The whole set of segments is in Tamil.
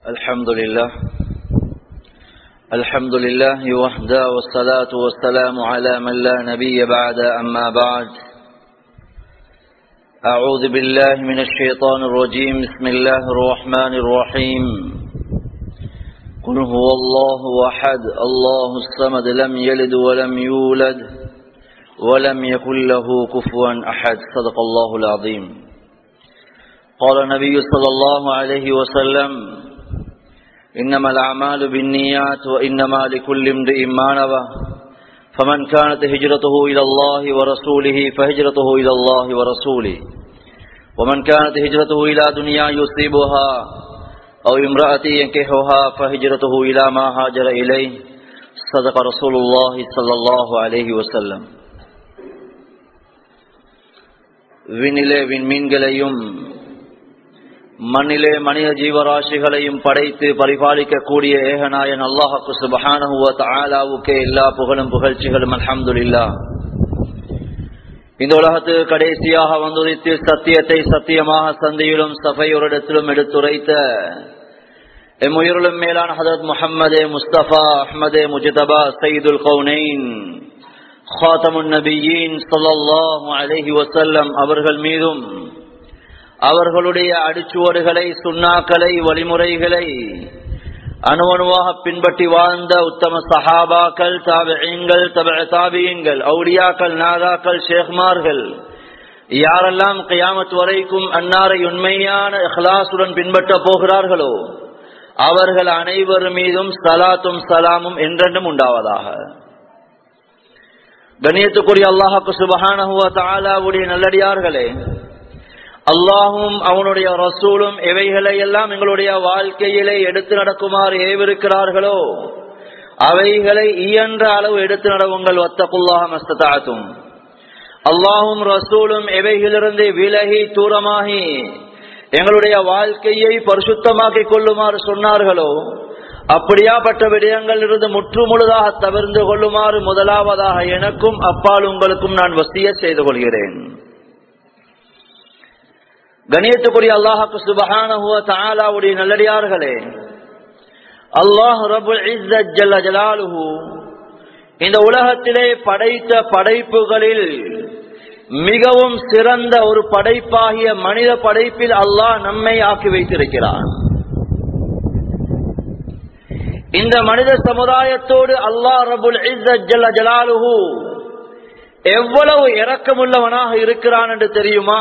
الحمد لله الحمد لله وحده والصلاة والسلام على من لا نبي بعد أما بعد أعوذ بالله من الشيطان الرجيم بسم الله الرحمن الرحيم قل هو الله أحد الله الصمد لم يلد ولم يولد ولم يكن له كفوا أحد صدق الله العظيم قال النبي صلى الله عليه وسلم إنما الأعمال بالنيات وإنما لكل امرئ ما نوى فمن كانت هجرته إلى الله ورسوله فهجرته إلى الله ورسوله ومن كانت هجرته إلى دنيا يصيبها أو امرأة ينكحها فهجرته إلى ما هاجر إليه صدق رسول الله صلى الله عليه وسلم விண்ணிலே விண்மீன்களையும் மண்ணிலே மனித ஜீவராசிகளையும் படைத்து பரிபாலிக்கக்கூடிய ஏகநாயன் அல்லாஹாக்கு சுபஹானஹுவ ஆலாவுக்கே எல்லா புகழும் புகழ்ச்சிகளும் அல்ஹம்துலில்லா இந்த உலகத்து கடைசியாக வந்துதித்து சத்தியத்தை சத்தியமாக சந்தையிலும் சபையோரிடத்திலும் எடுத்துரைத்த எம்முயிரிலும் மேலான ஹதரத் முஹம்மதே முஸ்தபா அஹ்மதே முஜிதபா சயீதுல் கவுனைன் ஹாத்தமுன் நபியின் சொல்லல்லாஹு அலஹி வசல்லம் அவர்கள் மீதும் அவர்களுடைய அடிச்சுவடுகளை சுண்ணாக்களை வழிமுறைகளை அணுவணுவாக பின்பற்றி வாழ்ந்த உத்தம சஹாபாக்கள் தாபியங்கள் தாபியங்கள் அவுடியாக்கள் நாதாக்கள் ஷேக்மார்கள் யாரெல்லாம் கயாமத் வரைக்கும் அன்னாரை உண்மையான இஹ்லாசுடன் பின்பற்ற போகிறார்களோ அவர்கள் அனைவர் மீதும் சலாத்தும் சலாமும் என்றென்றும் உண்டாவதாக கண்ணியத்துக்குரிய அல்லாஹாக்கு சுபஹானஹுவ தாலாவுடைய நல்லடியார்களே அல்லாஹும் அவனுடைய ரசூலும் எவைகளை எல்லாம் எங்களுடைய வாழ்க்கையிலே எடுத்து நடக்குமாறு ஏவிருக்கிறார்களோ அவைகளை இயன்ற அளவு எடுத்து நடவுங்கள் ஒத்தக்குல்லாஹ மஸ்தாத்தும் அல்லாஹும் ரசூலும் எவைகளிலிருந்து விலகி தூரமாகி எங்களுடைய வாழ்க்கையை பரிசுத்தமாக்கிக் கொள்ளுமாறு சொன்னார்களோ அப்படியாப்பட்ட விடயங்கள் இருந்து முற்று முழுதாக தவிர்ந்து கொள்ளுமாறு முதலாவதாக எனக்கும் அப்பால் உங்களுக்கும் நான் வசிய செய்து கொள்கிறேன் கணியத்துக்குரிய அல்லாஹாக்கு சுபஹானஹுவ தாலாவுடைய நல்லடியார்களே அல்லாஹ் ரபுல் ஜல்ல ஜலாலுஹு இந்த உலகத்திலே படைத்த படைப்புகளில் மிகவும் சிறந்த ஒரு படைப்பாகிய மனித படைப்பில் அல்லாஹ் நம்மை ஆக்கி வைத்திருக்கிறான் இந்த மனித சமுதாயத்தோடு அல்லாஹ் ரபுல் ஜல்ல ஜலாலுஹு எவ்வளவு இரக்கமுள்ளவனாக இருக்கிறான் என்று தெரியுமா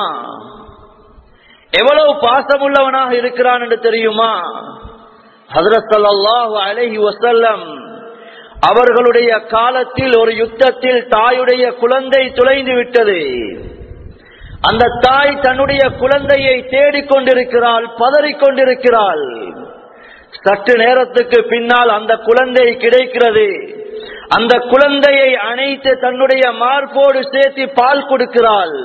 எவ்வளவு பாசமுள்ளவனாக இருக்கிறான் என்று தெரியுமா ஹசரத் அல்லாஹு அலஹி வசல்லம் அவர்களுடைய காலத்தில் ஒரு யுத்தத்தில் தாயுடைய குழந்தை துளைந்து விட்டது அந்த தாய் தன்னுடைய குழந்தையை தேடிக்கொண்டிருக்கிறாள் பதறிக்கொண்டிருக்கிறாள் சற்று நேரத்துக்கு பின்னால் அந்த குழந்தை கிடைக்கிறது அந்த குழந்தையை அணைத்து தன்னுடைய மார்போடு சேர்த்து பால் கொடுக்கிறாள்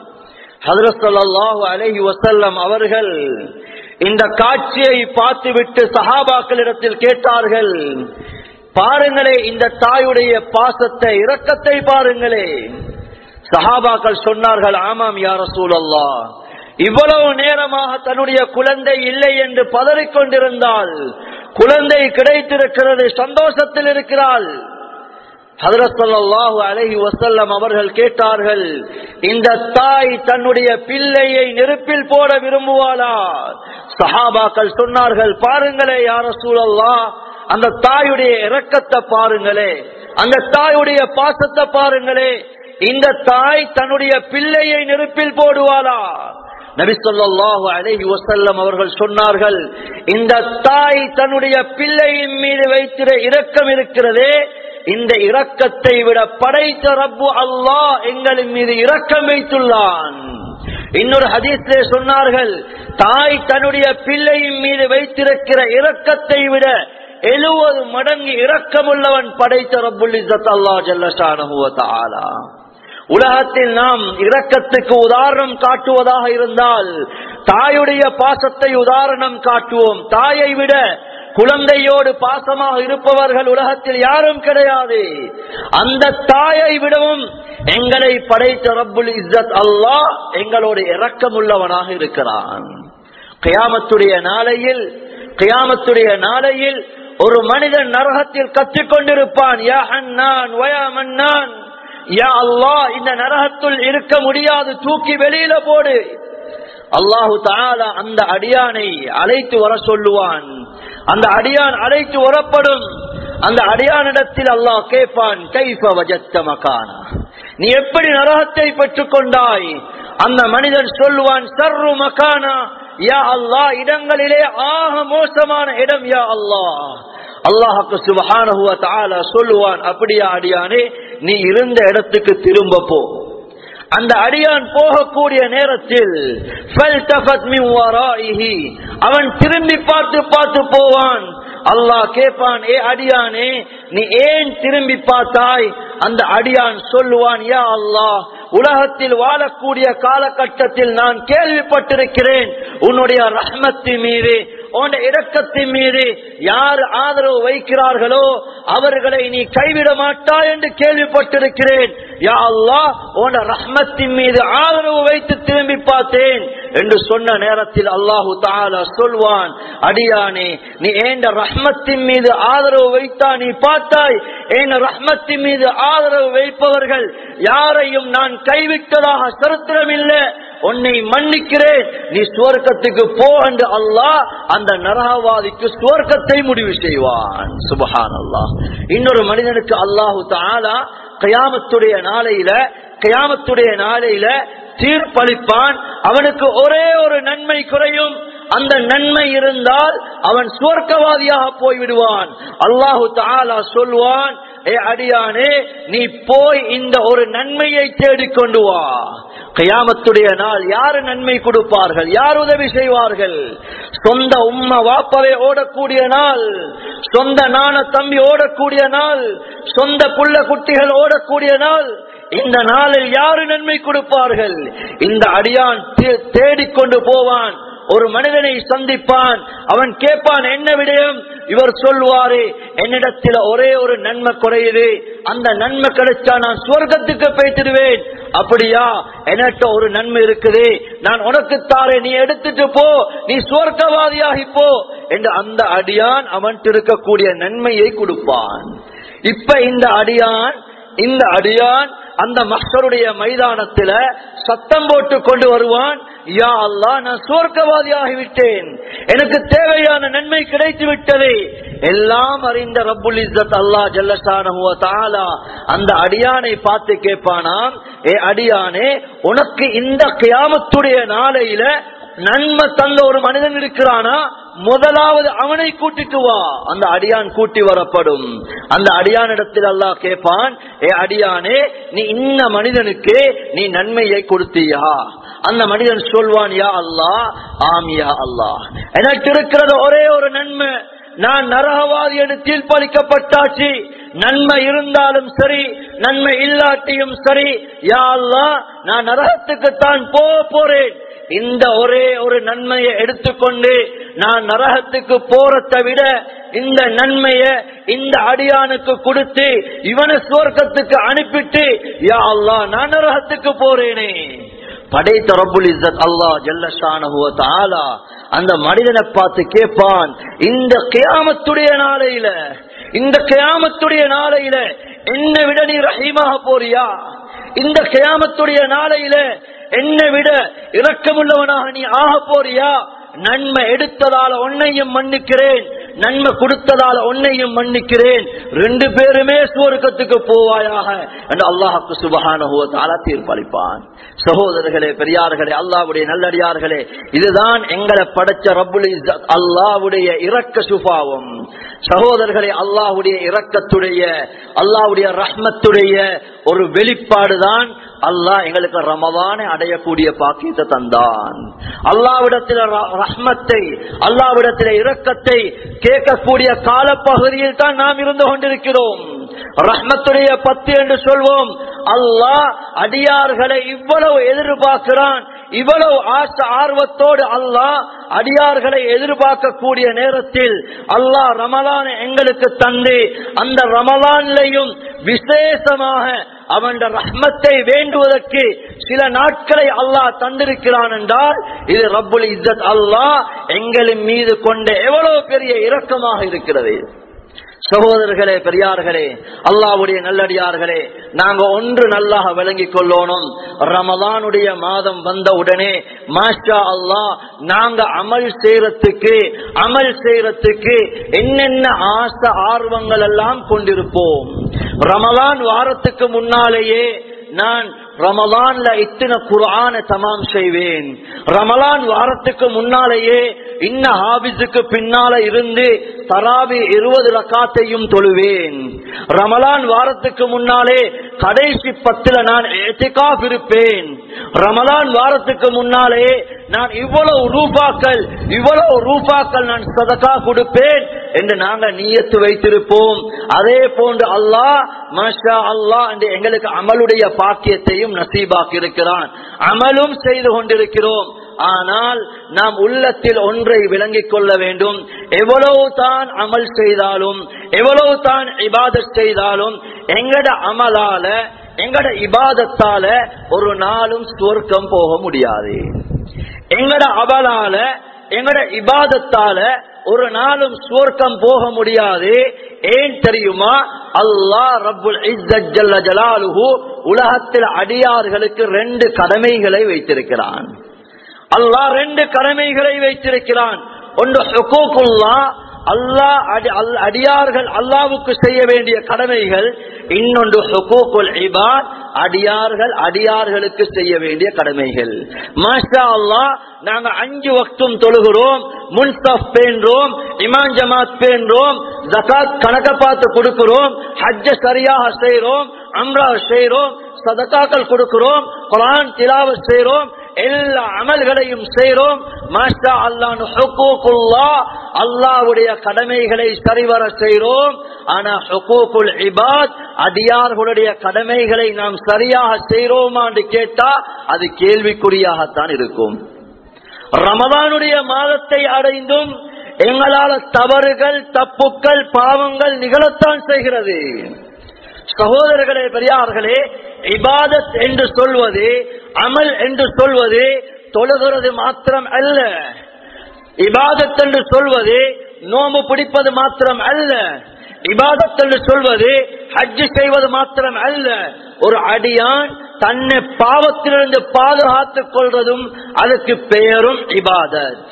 ஹதரசல்லாஹு அலஹி வசல்லம் அவர்கள் இந்த காட்சியை பார்த்துவிட்டு சஹாபாக்களிடத்தில் கேட்டார்கள் பாருங்களே இந்த தாயுடைய பாசத்தை இரக்கத்தை பாருங்களே சஹாபாக்கள் சொன்னார்கள் ஆமாம் யார சூழல்லா இவ்வளவு நேரமாக தன்னுடைய குழந்தை இல்லை என்று பதறிக்கொண்டிருந்தால் குழந்தை கிடைத்திருக்கிறது சந்தோஷத்தில் இருக்கிறாள் ஹதரசல்லாஹு அலஹி வசல்லம் அவர்கள் கேட்டார்கள் இந்த தாய் தன்னுடைய பிள்ளையை நெருப்பில் போட விரும்புவாளா சஹாபாக்கள் சொன்னார்கள் பாருங்களே யார சூழல்லா அந்த தாயுடைய இரக்கத்தை பாருங்களே அந்த தாயுடைய பாசத்தை பாருங்களே இந்த தாய் தன்னுடைய பிள்ளையை நெருப்பில் போடுவாளா நபிசல்லாஹு அலஹி வசல்லம் அவர்கள் சொன்னார்கள் இந்த தாய் தன்னுடைய பிள்ளையின் மீது வைத்திர இரக்கம் இருக்கிறதே இந்த இரக்கத்தை விட படைத்த ரப்பு அல்லாஹ் எங்களின் மீது இரக்கம் வைத்துள்ளான் இன்னொரு ஹதீஸே சொன்னார்கள் தாய் தன்னுடைய பிள்ளையின் மீது வைத்திருக்கிற இரக்கத்தை விட எழுபது மடங்கு இரக்கமுள்ளவன் படைத்த ரப்புல் இசத் அல்லா ஜல்லஷானஹுவத்தாலா உலகத்தில் நாம் இரக்கத்துக்கு உதாரணம் காட்டுவதாக இருந்தால் தாயுடைய பாசத்தை உதாரணம் காட்டுவோம் தாயை விட குழந்தையோடு பாசமாக இருப்பவர்கள் உலகத்தில் யாரும் கிடையாது அந்த தாயை விடவும் எங்களை படைத்த ரப்புல் இஸ்ஸத் அல்லாஹ் எங்களோடு இரக்கமுள்ளவனாக இருக்கிறான் கியாமத்துடைய நாளையில் கியாமத்துடைய நாளையில் ஒரு மனிதன் நரகத்தில் கத்திக் கொண்டிருப்பான் யா ஹன்னான் வயா மன்னான் யா அல்லாஹ் இந்த நரகத்துள் இருக்க முடியாது தூக்கி வெளியில போடு அல்லாஹு தாலா அந்த அடியானை அழைத்து வர சொல்லுவான் அந்த அடியான் அழைத்து வரப்படும் அந்த அடியானிடத்தில் அல்லாஹ் கேட்பான் கைஃப வஜத்த மகானா நீ எப்படி நரகத்தை பெற்றுக் கொண்டாய் அந்த மனிதன் சொல்லுவான் சர்ரு மகானா யா அல்லாஹ் இடங்களிலே ஆக மோசமான இடம் யா அல்லாஹ் அல்லாஹுக்கு சுபஹானஹு வ தஆலா சொல்லுவான் அப்படியா அடியானே நீ இருந்த இடத்துக்கு திரும்ப போ அந்த அடியான் போகக்கூடிய நேரத்தில் فَالْتَفَتْ مِنْ وَرَائِهِ அவன் திரும்பி பார்த்து பார்த்து போவான் அல்லாஹ் கேட்பான் ஏ அடியானே நீ ஏன் திரும்பி பார்த்தாய் அந்த அடியான் சொல்லுவான் யா அல்லாஹ் உலகத்தில் வாழக்கூடிய காலகட்டத்தில் நான் கேள்விப்பட்டிருக்கிறேன் உன்னுடைய ரஹ்மத்தின் மீது உன்னுடைய இரக்கத்தின் மீது யார் ஆதரவு வைக்கிறார்களோ அவர்களை நீ கைவிட மாட்டாய் என்று கேள்விப்பட்டிருக்கிறேன் யா அல்லாஹ் உன்னுடைய ரஹ்மத்தின் மீது ஆதரவு வைத்து திரும்பி பார்த்தேன் என்று சொன்ன நேரத்தில் அல்லாஹு தாலா சொல்வான் அடியானே நீ ஏண்ட ரஹ்மத்தின் மீது ஆதரவு வைத்தா நீ பார்த்தாய் ஏன் ரஹ்மத்தின் மீது ஆதரவு வைப்பவர்கள் யாரையும் நான் கைவிட்டதாக சரித்திரம் இல்லை உன்னை மன்னிக்கிறேன் நீ சுவர்க்கத்துக்கு போ என்று அல்லாஹ் அந்த நரகவாதிக்கு சுவர்க்கத்தை முடிவு செய்வான் சுபஹான் அல்லாஹ் இன்னொரு மனிதனுக்கு அல்லாஹு தாலா கயாமத்துடைய நாளையில கயாமத்துடைய நாளையில தீர்ப்பளிப்பான் அவனுக்கு ஒரே ஒரு நன்மை குறையும் அந்த நன்மை இருந்தால் அவன் சுவர்க்கவாதியாக போய்விடுவான் அல்லாஹு தாலா சொல்வான் ஏ அடியானே நீ போய் இந்த ஒரு நன்மையை தேடிக்கொண்டு வா கயாமத்துடைய நாள் யாரு நன்மை கொடுப்பார்கள் யார் உதவி செய்வார்கள் சொந்த உம்மா வாப்பவை ஓடக்கூடிய நாள் சொந்த நாண தம்பி ஓடக்கூடிய நாள் சொந்த புள்ள குட்டிகள் ஓடக்கூடிய நாள் இந்த நாளில் யாரு நன்மை கொடுப்பார்கள் இந்த அடியான் தே- தேடிக்கொண்டு போவான் ஒரு மனிதனை சந்திப்பான் அவன் கேட்பான் என்ன விடயம் இவர் சொல்வாரே என்னிடத்தில் ஒரே ஒரு நன்மை குறையுது அந்த நன்மை கிடைச்சா நான் சுவர்க்கத்துக்கு போய்த்திடுவேன் அப்படியா என்கிட்ட ஒரு நன்மை இருக்குது நான் உனக்கு தாரே நீ எடுத்துட்டு போ நீ சுவர்க்கவாதியாகி போ என்று அந்த அடியான் அவன் இருக்கக்கூடிய நன்மையை கொடுப்பான் இப்ப இந்த அடியான் இந்த அடியான் அந்த மஸ்டருடைய மைதானத்துல சத்தம் போட்டு கொண்டு வருவான் யா அல்லாஹ் நான் சுவர்க்கவாதியாகிவிட்டேன் எனக்கு தேவையான நன்மை கிடைத்து விட்டது எல்லாம் அறிந்த ரப்புல் இஸ்ஸத் அல்லாஹ் ஜல்லஷானஹு வ தஆலா அந்த அடியானை பார்த்து கேட்பானாம் ஏ அடியானே உனக்கு இந்த கியாமத்துடைய நாளையில நன்மை தந்த ஒரு மனிதன் இருக்கிறானா முதலாவது அவனை கூட்டிட்டு வா அந்த அடியான் கூட்டி வரப்படும் அந்த அடியானிடத்தில் அல்லாஹ் கேட்பான் ஏ அடியானே நீ இந்த மனிதனுக்கு நீ நன்மையை கொடுத்தியா அந்த மனிதன் சொல்வான் யா அல்லாஹ் ஆம் யா அல்லாஹ் எனக்கு இருக்கிறது ஒரே ஒரு நன்மை நான் நரகவாதி என்று தீர்ப்பளிக்கப்பட்டாச்சு நன்மை இருந்தாலும் சரி நன்மை இல்லாட்டியும் சரி யா அல்லாஹ் நான் நரகத்துக்குத்தான் போக போறேன் இந்த ஒரே ஒரு நன்மையை எடுத்துக்கொண்டு நான் நரகத்துக்கு போறதை விட இந்த நன்மைய இந்த அடியானுக்கு கொடுத்து இவனை சுவர்க்கத்துக்கு அனுப்பிட்டு யா அல்லாஹ் நான் நரகத்துக்கு போறேனே படைத்த ரப்புல் இஸ்ஸத் அல்லாஹ் ஜல்லஷானஹு வ தஆலா அந்த மனிதனை பார்த்து கேட்பான் இந்த கியாமத்துடைய நாளையில இந்த கியாமத்துடைய நாளையில என்னை விட நீ ரஹீமாக போறியா இந்த கியாமத்துடைய நாளையில என்னை விட இரக்கமுள்ளவனாக நீ ஆக போறியா நன்மை எடுத்ததால உன்னையும் மன்னிக்கிறேன் நன்மை கொடுத்ததால உன்னையும் மன்னிக்கிறேன் ரெண்டு பேருமே சுவர்க்கத்துக்கு போவாயாக என்று அல்லாஹுக்கு சுபகான தீர்ப்பளிப்பான் சகோதரர்களே பெரியார்களே அல்லாவுடைய நல்லடியார்களே இதுதான் எங்களை படைச்ச ரப்புல் இஸ்ஸத் அல்லாவுடைய இரக்க சுபாவம் சகோதரர்களே அல்லாஹுடைய இரக்கத்துடைய அல்லாஹ்வுடைய ரஹ்மத்துடைய ஒரு வெளிப்பாடுதான் அல்லாஹ் எங்களுக்கு ரமதானை அடையக்கூடிய பாக்கியத்தை தந்தான் அல்லாவிடத்தில் ரஹ்மத்தை அல்லாவிடத்தில் இரக்கத்தை கேட்கக்கூடிய காலப்பகுதியில் தான் நாம் இருந்து கொண்டிருக்கிறோம் ரஹ்மத்துடைய பத்து என்று சொல்வோம் அல்லாஹ் அடியார்களை இவ்வளவு எதிர்பார்க்கிறான் இவ்வளவு ஆசை ஆர்வத்தோடு அல்லாஹ் அடியார்களை எதிர்பார்க்கக்கூடிய நேரத்தில் அல்லாஹ் ரமலான் எங்களுக்கு தந்து அந்த ரமலான்லையும் விசேஷமாக அவன் ரஹ்மத்தை வேண்டுவதற்கு சில நாட்களை அல்லாஹ் தந்திருக்கிறான் என்றால் இது ரப்புல் இஸ்ஸத் அல்லாஹ் எங்களின் மீது கொண்ட எவ்வளவு பெரிய இரக்கமாக இருக்கிறது சகோதரர்களே பெரியார்களே அல்லாவுடைய நல்லடியார்களே நாங்க ஒன்று நல்லாக விளங்கிக் கொள்ளணும் ரமதானுடைய மாதம் வந்த உடனே மாஷா அல்லாஹ் நாங்க அமல் செய்யறதுக்கு அமல் செய்யறதுக்கு என்னென்ன ஆசை ஆர்வங்கள் எல்லாம் கொண்டிருப்போம் ரமலான் வாரத்துக்கு முன்னாலேயே நான் ரமலான்ல இத்தனை குரான தமாம் செய்வேன் ரமலான் வாரத்துக்கு முன்னாலேயே இன்ன ஹாபிஸுக்கு பின்னால இருந்து தராவி இருபது ரக்காத்தையும் தொழுவேன் ரமலான் வாரத்துக்கு முன்னாலே கடைசி பத்துல நான் எத்திகாப் இருப்பேன் ரமலான் வாரத்துக்கு முன்னாலே நான் இவ்வளவு ரூபாக்கள் இவ்வளவு ரூபாக்கள் நான் சதக்கா கொடுப்பேன் என்று நாங்க நீயத்து வைத்திருப்போம் அதே போன்று அல்லாஹ் மாஷா அல்லாஹ் என்று எங்களுக்கு அமலுடைய பாக்கியத்தையும் நசீபாக்கி இருக்கிறான் அமலும் செய்து கொண்டிருக்கிறோம் ஆனால் நாம் உள்ளத்தில் ஒன்றை விளங்கிக் கொள்ள வேண்டும் எவ்வளவு தான் அமல் செய்தாலும் எவ்வளவு தான் இபாதத் செய்தாலும் எங்கட அமலால எங்கட இபாதத்தால ஒரு நாளும் சுவர்க்கம் போக முடியாது எங்கட அமலால எங்கட இபாதத்தால ஒரு நாளும் சுவர்க்கம் போக முடியாது ஏன் தெரியுமா அல்லாஹ் ரப்புல் இஸ்ஸத் ஜல்ல ஜலாலுஹு உலகத்தில் அடியார்களுக்கு ரெண்டு கடமைகளை வைத்திருக்கிறான் அல்லாஹ் ரெண்டு கடமைகளை வைத்திருக்கிறான் ஒன்று ஹுகூக்குல்லா அல்லாஹ் அடியார்கள் அல்லாவுக்கு செய்ய வேண்டிய கடமைகள் இன்னொன்று ஹுகூக்குல் இபாத் அடியார்கள் அடியார்களுக்கு செய்ய வேண்டிய கடமைகள் மாஷா அல்லாஹ் நாங்க அஞ்சு வக்தும் தொழுகிறோம் முன்சப் பேன்றோம் இமான் ஜமாத் பேன்றோம் ஜகாத் கணக்க பார்த்து கொடுக்கிறோம் ஹஜ்ஜ சரியாக செய்யறோம் அம்ரா செய்யறோம் சதக்காக்கள் கொடுக்கிறோம் குரான் திலாவத் செய்யறோம் எல்லா அமல்களையும் செய்யறோம் மாஷா அல்லான்னு ஹுக்கூக்குல்லா அல்லாவுடைய கடமைகளை சரிவர செய்கிறோம் ஆனா ஹுக்கூக்குல் இபாத் அடியார்களுடைய கடமைகளை நாம் சரியாக செய்கிறோமா என்று கேட்டா அது கேள்விக்குறியாகத்தான் இருக்கும் ரமதானுடைய மாதத்தை அடைந்தும் எங்களால தவறுகள் தப்புக்கள் பாவங்கள் நிகழத்தான் செய்கிறது சகோதரர்களே பெரியார்களே இபாதத் என்று சொல்வது அமல் என்று சொல்வது தொழுகிறது மாத்திரம் அல்ல இபாதத் என்று சொல்வது நோம்பு பிடிப்பது மாத்திரம் அல்ல இபாதத் என்று சொல்வது ஹஜ்ஜு செய்வது மாத்திரம் அல்ல ஒரு அடியான் தன்னை பாவத்திலிருந்து பாதுகாத்துக் கொள்வதும் அதுக்கு பெயரும் இபாதத்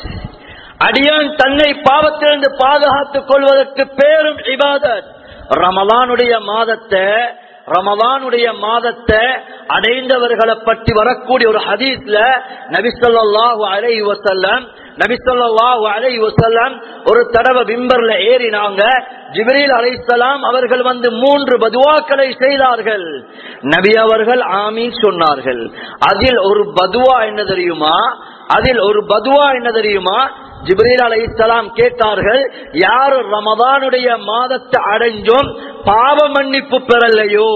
அடியான் தன்னை பாவத்திலிருந்து பாதுகாத்துக் கொள்வதற்கு பெயரும் இபாதத் ரமலானுடைய மாதத்தை ரமலானுடைய மாதத்தை அடைந்தவர்களை பற்றி வரக்கூடிய ஒரு ஹதீஸ்ல நபிசல்லாஹு அலை வசல்லம் நபிசல்லாஹு அலை வசல்லம் ஒரு தடவை விம்பர்ல ஏறினாங்க ஜிப்ரீல் அலைசலாம் அவர்கள் வந்து மூன்று பதுவாக்களை செய்தார்கள் நபி அவர்கள் ஆமீன் சொன்னார்கள் அதில் ஒரு பதுவா என்ன தெரியுமா அதில் ஒரு பதுவா என்ன தெரியுமா ஜிப்ரீல் அலை இஸ்லாம் கேட்டார்கள் யார் ரமதானுடைய மாதத்தை அடைஞ்சும் பாவ மன்னிப்பு பெறலையோ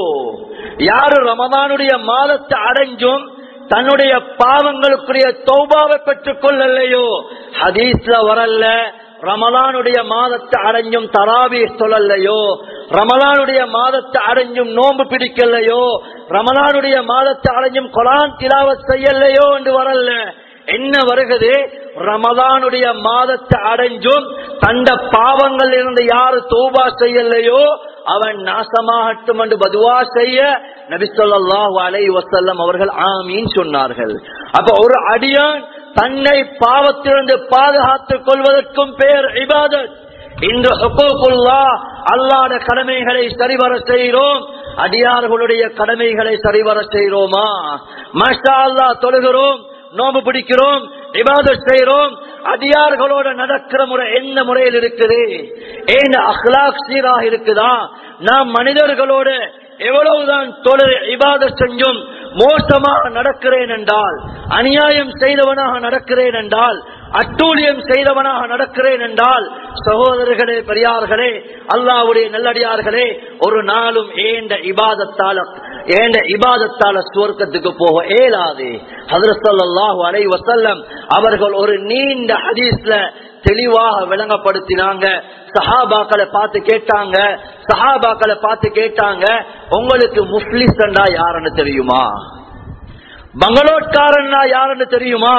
யாரு ரமதானுடைய மாதத்தை அடைஞ்சும் தன்னுடைய பாவங்களுக்குரிய தௌபாவை பெற்றுக் கொள்ளலையோ ஹதீஸ்ல வரல ரமலானுடைய மாதத்தை அடைஞ்சும் தராவி சொல்லலையோ ரமலானுடைய மாதத்தை அடைஞ்சும் நோன்பு பிடிக்கலையோ ரமலானுடைய மாதத்தை அடைஞ்சும் கொலான் திலாவத் செய்யலையோ என்று வரல என்ன வருகிறது ரமதானுடைய மாதத்தை அடைஞ்சும் தந்த பாவங்கள் இருந்து யாரு தௌபா செய்யலையோ அவன் நாசமாகட்டும் என்று பதுவா செய்ய நபிசல்லாஹு அலை வசல்லம் அவர்கள் ஆமீன் சொன்னார்கள் அப்ப ஒரு அடியான் தன்னை பாவத்திலிருந்து பாதுகாத்துக் கொள்வதற்கும் பேர் இபாதத் இந்த ஹுக்கூக்குல்லா அல்லாத கடமைகளை சரிவர செய்கிறோம் அடியார்களுடைய கடமைகளை சரிவர செய்கிறோமா மஷா அல்லா தொழுகிறோம் நோம்பு பிடிக்கிறோம் இபாதத் செய்கிறோம் அடியார்களோட நடக்கிற முறை என்ன முறையில் இருக்குது ஏன் அஹ்லாக் சீராக இருக்குதா நாம் மனிதர்களோட எவ்வளவுதான் தொழில் இபாத செஞ்சும் மோசமாக நடக்கிறேன் என்றால் அநியாயம் செய்தவனாக நடக்கிறேன் என்றால் அட்டூழியம் செய்தவனாக நடக்கிறேன் என்றால் சகோதரர்களே பெரியார்களே அல்லாவுடைய நல்லடியார்களே ஒரு நாளும் ஏண்ட இபாதத்தால ஏண்ட இபாதத்தால சுவர்க்கத்துக்கு போக இயலாது ஹதரசல்லாஹு அலை வசல்லம் அவர்கள் ஒரு நீண்ட ஹதீஸ்ல தெளிவாக விளங்கப்படுத்தினாங்க சஹாபாக்களை பார்த்து கேட்டாங்க சஹாபாக்களை பார்த்து கேட்டாங்க உங்களுக்கு முஸ்லிஸ்டா யாருன்னு தெரியுமா பங்களோட்காரன்னா யாருன்னு தெரியுமா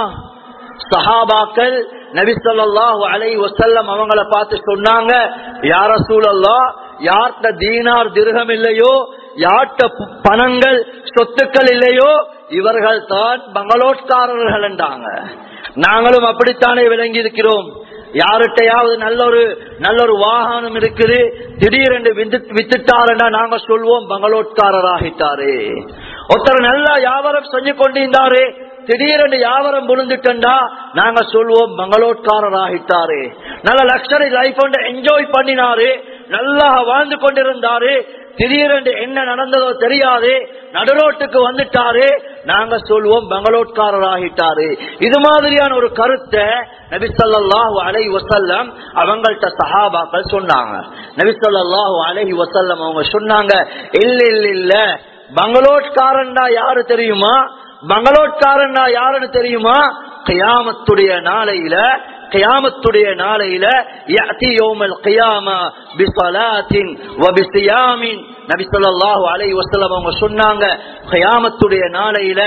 சஹாபாக்கள் நபிசல்லாஹு அலை வசல்லம் அவங்கள பார்த்து சொன்னாங்க யார சூழல்லா யார்கிட்ட தீனார் திருகம் இல்லையோ யார்கிட்ட பணங்கள் சொத்துக்கள் இல்லையோ இவர்கள் தான் பங்களோட்காரர்கள் என்றாங்க நாங்களும் அப்படித்தானே விளங்கி இருக்கிறோம் யார்கிட்டயாவது நல்ல ஒரு நல்ல ஒரு வாகனம் இருக்குது திடீரென்று வித்துட்டாருன்னா நாங்க சொல்வோம் பங்களோட்காரராகிட்டாரு ஒருத்தர் நல்லா வியாபாரம் செஞ்சு கொண்டிருந்தாரு திடீரென்று வியாபாரம் புழுந்துட்டா நாங்க சொல்வோம் மங்களோட்காரர் ஆகிட்டாரு நல்ல லக்ஸரி லைஃப் ஒன்று என்ஜாய் பண்ணினாரு நல்லா வாழ்ந்து கொண்டிருந்தாரு திடீரென்று என்ன நடந்ததோ தெரியாது நடுரோட்டுக்கு வந்துட்டாரு நாங்க சொல்வோம் பெங்களோட்காரர் ஆகிட்டாரு இது மாதிரியான ஒரு கருத்தை நபிசல்லாஹு அலை வசல்லம் அவங்கள்ட்ட சஹாபாக்கள் சொன்னாங்க நபிசல்லாஹு அலஹி வசல்லம் அவங்க சொன்னாங்க இல்ல இல்ல இல்ல பங்களோட்காரன் யாரு தெரியுமா பங்களோட்காரன் யாருன்னு தெரியுமா கியாமத்துடைய நாளையில கியாமத்துடைய நாளையில யஅதி யௌமல் கியாமா பிஸலாத்தின் வ பிஸியாமின் நபி ஸல்லல்லாஹு அலைஹி வஸல்லம் அவங்க சொன்னாங்க கியாமத்துடைய நாளையில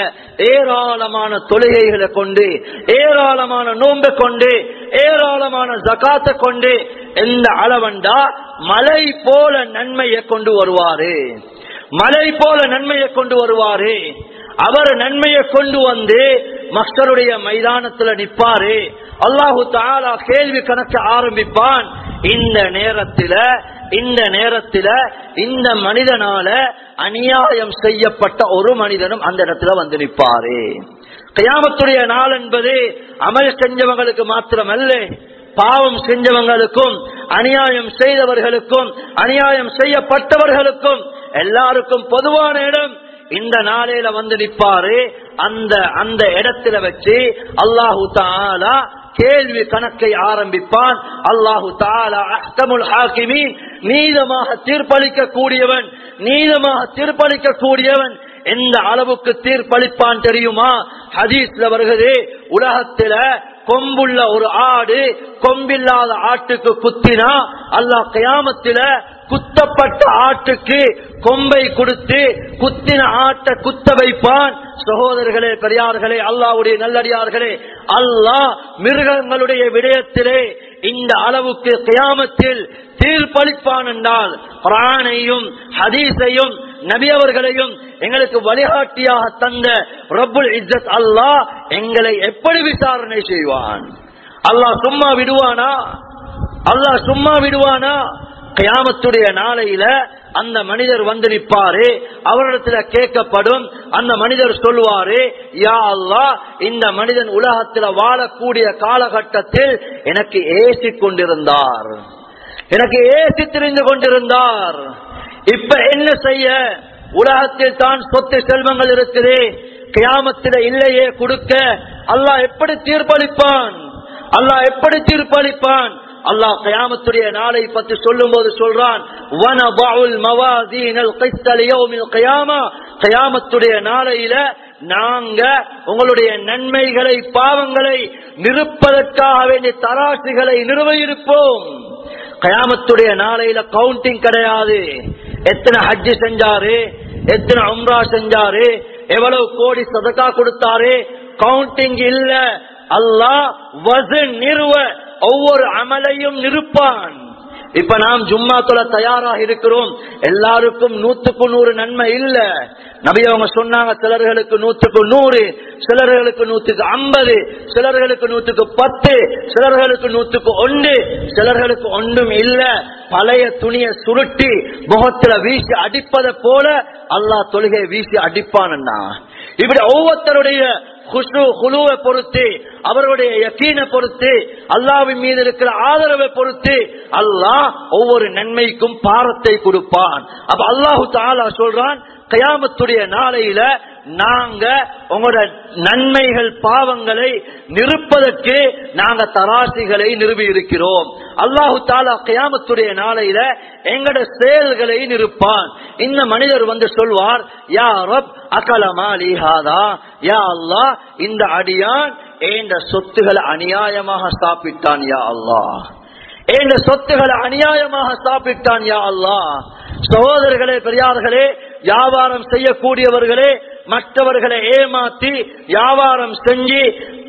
ஏராளமான தொழுகைகளை கொண்டு ஏராளமான நோன்பை கொண்டு ஏராளமான ஜகாத்தை கொண்டு எந்த அளவண்டா மலை போல நன்மையை கொண்டு வருவாரு மலை போல நன்மையை கொண்டு வருவாரு அவர் நன்மையை கொண்டு வந்து மக்களுடைய மைதானத்துல நிப்பாரு அல்லாஹு தாலா கேள்வி கணக்க ஆரம்பிப்பான் இந்த நேரத்தில இந்த நேரத்தில இந்த மனிதனால அநியாயம் செய்யப்பட்ட ஒரு மனிதனும் அந்த இடத்துல வந்து நிற்பாரு கயாமத்துடைய நாள் என்பது அமல் செஞ்சவங்களுக்கு மாத்திரமல்ல பாவம் செஞ்சவங்களுக்கும் அநியாயம் செய்தவர்களுக்கும் அநியாயம் செய்யப்பட்டவர்களுக்கும் எல்லாருக்கும் பொதுவான இடம் இந்த நாளையில வந்து நிற்பாரு அந்த அந்த இடத்துல வச்சு அல்லாஹு தாலா கேள்வி கணக்கை ஆரம்பிப்பான் அல்லாஹு தாலா அஹ்கமுல் ஹாக்கிமீன் நீதமாக தீர்ப்பளிக்க கூடியவன் நீதமாக தீர்ப்பளிக்க கூடியவன் எந்த அளவுக்கு தீர்ப்பளிப்பான் தெரியுமா ஹதீஸ்ல வருகிறது உலகத்துல கொம்புள்ள ஒரு ஆடு கொம்பில்லாத ஆட்டுக்கு குத்தினா அல்லாஹ் கயாமத்தில குத்தப்பட்ட ஆட்டுக்கு கொம்பை கொடுத்து குத்தின ஆட்டை குத்த வைப்பான் சகோதரர்களே பெரியார்களே அல்லாவுடைய நல்லடியார்களே அல்லாஹ் மிருகங்களுடைய விடயத்திலே இந்த அளவுக்கு கியாமத்தில் தீர்ப்பளிப்பான் என்றால் பிராணையும் ஹதீஸையும் நபி அவர்களையும் எங்களுக்கு வழிகாட்டியாக தந்த ரப்புல் இஸ்ஸத் அல்லாஹ் எங்களை எப்படி விசாரணை செய்வான் அல்லாஹ் சும்மா விடுவானா அல்லாஹ் சும்மா விடுவானா கயாமத்துடைய நாளையில அந்த மனிதர் வந்து நிற்பாரு அவரிடத்துல கேட்கப்படும் அந்த மனிதர் சொல்லுவாரு யா அல்லா இந்த மனிதன் உலகத்துல வாழக்கூடிய காலகட்டத்தில் எனக்கு ஏசி கொண்டிருந்தார் எனக்கு ஏசி தெரிந்து கொண்டிருந்தார் இப்ப என்ன செய்ய உலகத்தில் தான் சொத்து செல்வங்கள் இருக்குது கியாமத்தில இல்லையே கொடுக்க அல்லாஹ் எப்படி தீர்ப்பளிப்பான் அல்லாஹ் எப்படி தீர்ப்பளிப்பான் அல்லாஹ் கயாமத்துடைய நாளை பற்றி சொல்லும் போது சொல்றான் கயாமத்துடைய நாளையில நாங்க உங்களுடைய நன்மைகளை பாவங்களை நிறுப்பதற்காக வேண்டிய தராசுகளை நிறுவியிருப்போம் கயாமத்துடைய நாளையில கவுண்டிங் கிடையாது எத்தனை ஹஜ்ஜு செஞ்சாரு எத்தனை உம்ரா செஞ்சாரு எவ்வளவு கோடி சதக்கா கொடுத்தாரு கவுண்டிங் இல்ல அல்லாஹ் வசன் நிறுவ ஒவ்வொரு அமலையும் நிறுப்பான் இப்ப நாம் ஜும்மாத்துல தயாராக இருக்கிறோம் எல்லாருக்கும் நூத்துக்கு நூறு நன்மை இல்ல நபி அவங்க சொன்னாங்க சிலர்களுக்கு நூத்துக்கு நூறு சிலர்களுக்கு நூத்துக்கு ஐம்பது சிலர்களுக்கு நூத்துக்கு பத்து சிலர்களுக்கு நூத்துக்கு ஒன்று சிலர்களுக்கு ஒன்றும் இல்ல பழைய துணியை சுருட்டி முகத்துல வீசி அடிப்பதை போல அல்லாஹ் தொழுகை வீசி அடிப்பான்னா இப்படி ஒவ்வொருத்தருடைய குழுவை பொறுத்து அவருடைய யக்கீனை பொறுத்து அல்லாவின் மீது இருக்கிற ஆதரவை பொறுத்து அல்லாஹ் ஒவ்வொரு நன்மைக்கும் பாரத்தை கொடுப்பான் அப்ப அல்லாஹு தாலா சொல்றான் கயாமத்துடைய நாளையில நாங்க உங்களோட நன்மைகள் பாவங்களை நிறுப்பதற்கு நாங்க தராசிகளை நிறுவி இருக்கிறோம் அல்லாஹு தாலா கயாமத்துடைய நாளையில எங்கட செயல்களை நிறுப்பான் இந்த மனிதர் வந்து சொல்வார் யா ரப் அகலமா லீஹாதா யா அல்லாஹ் இந்த அடியான் ஏண்ட சொத்துகளை அநியாயமாக சாப்பிட்டான் யா அல்லாஹ் ஏண்ட சொத்துகளை அநியாயமாக சாப்பிட்டான் யா அல்லாஹ் சகோதரர்களே பெரியார்களே வியாபாரம் செய்யக்கூடியவர்களே மற்றவர்களை ஏமாத்தி வியாபாரம் செஞ்சு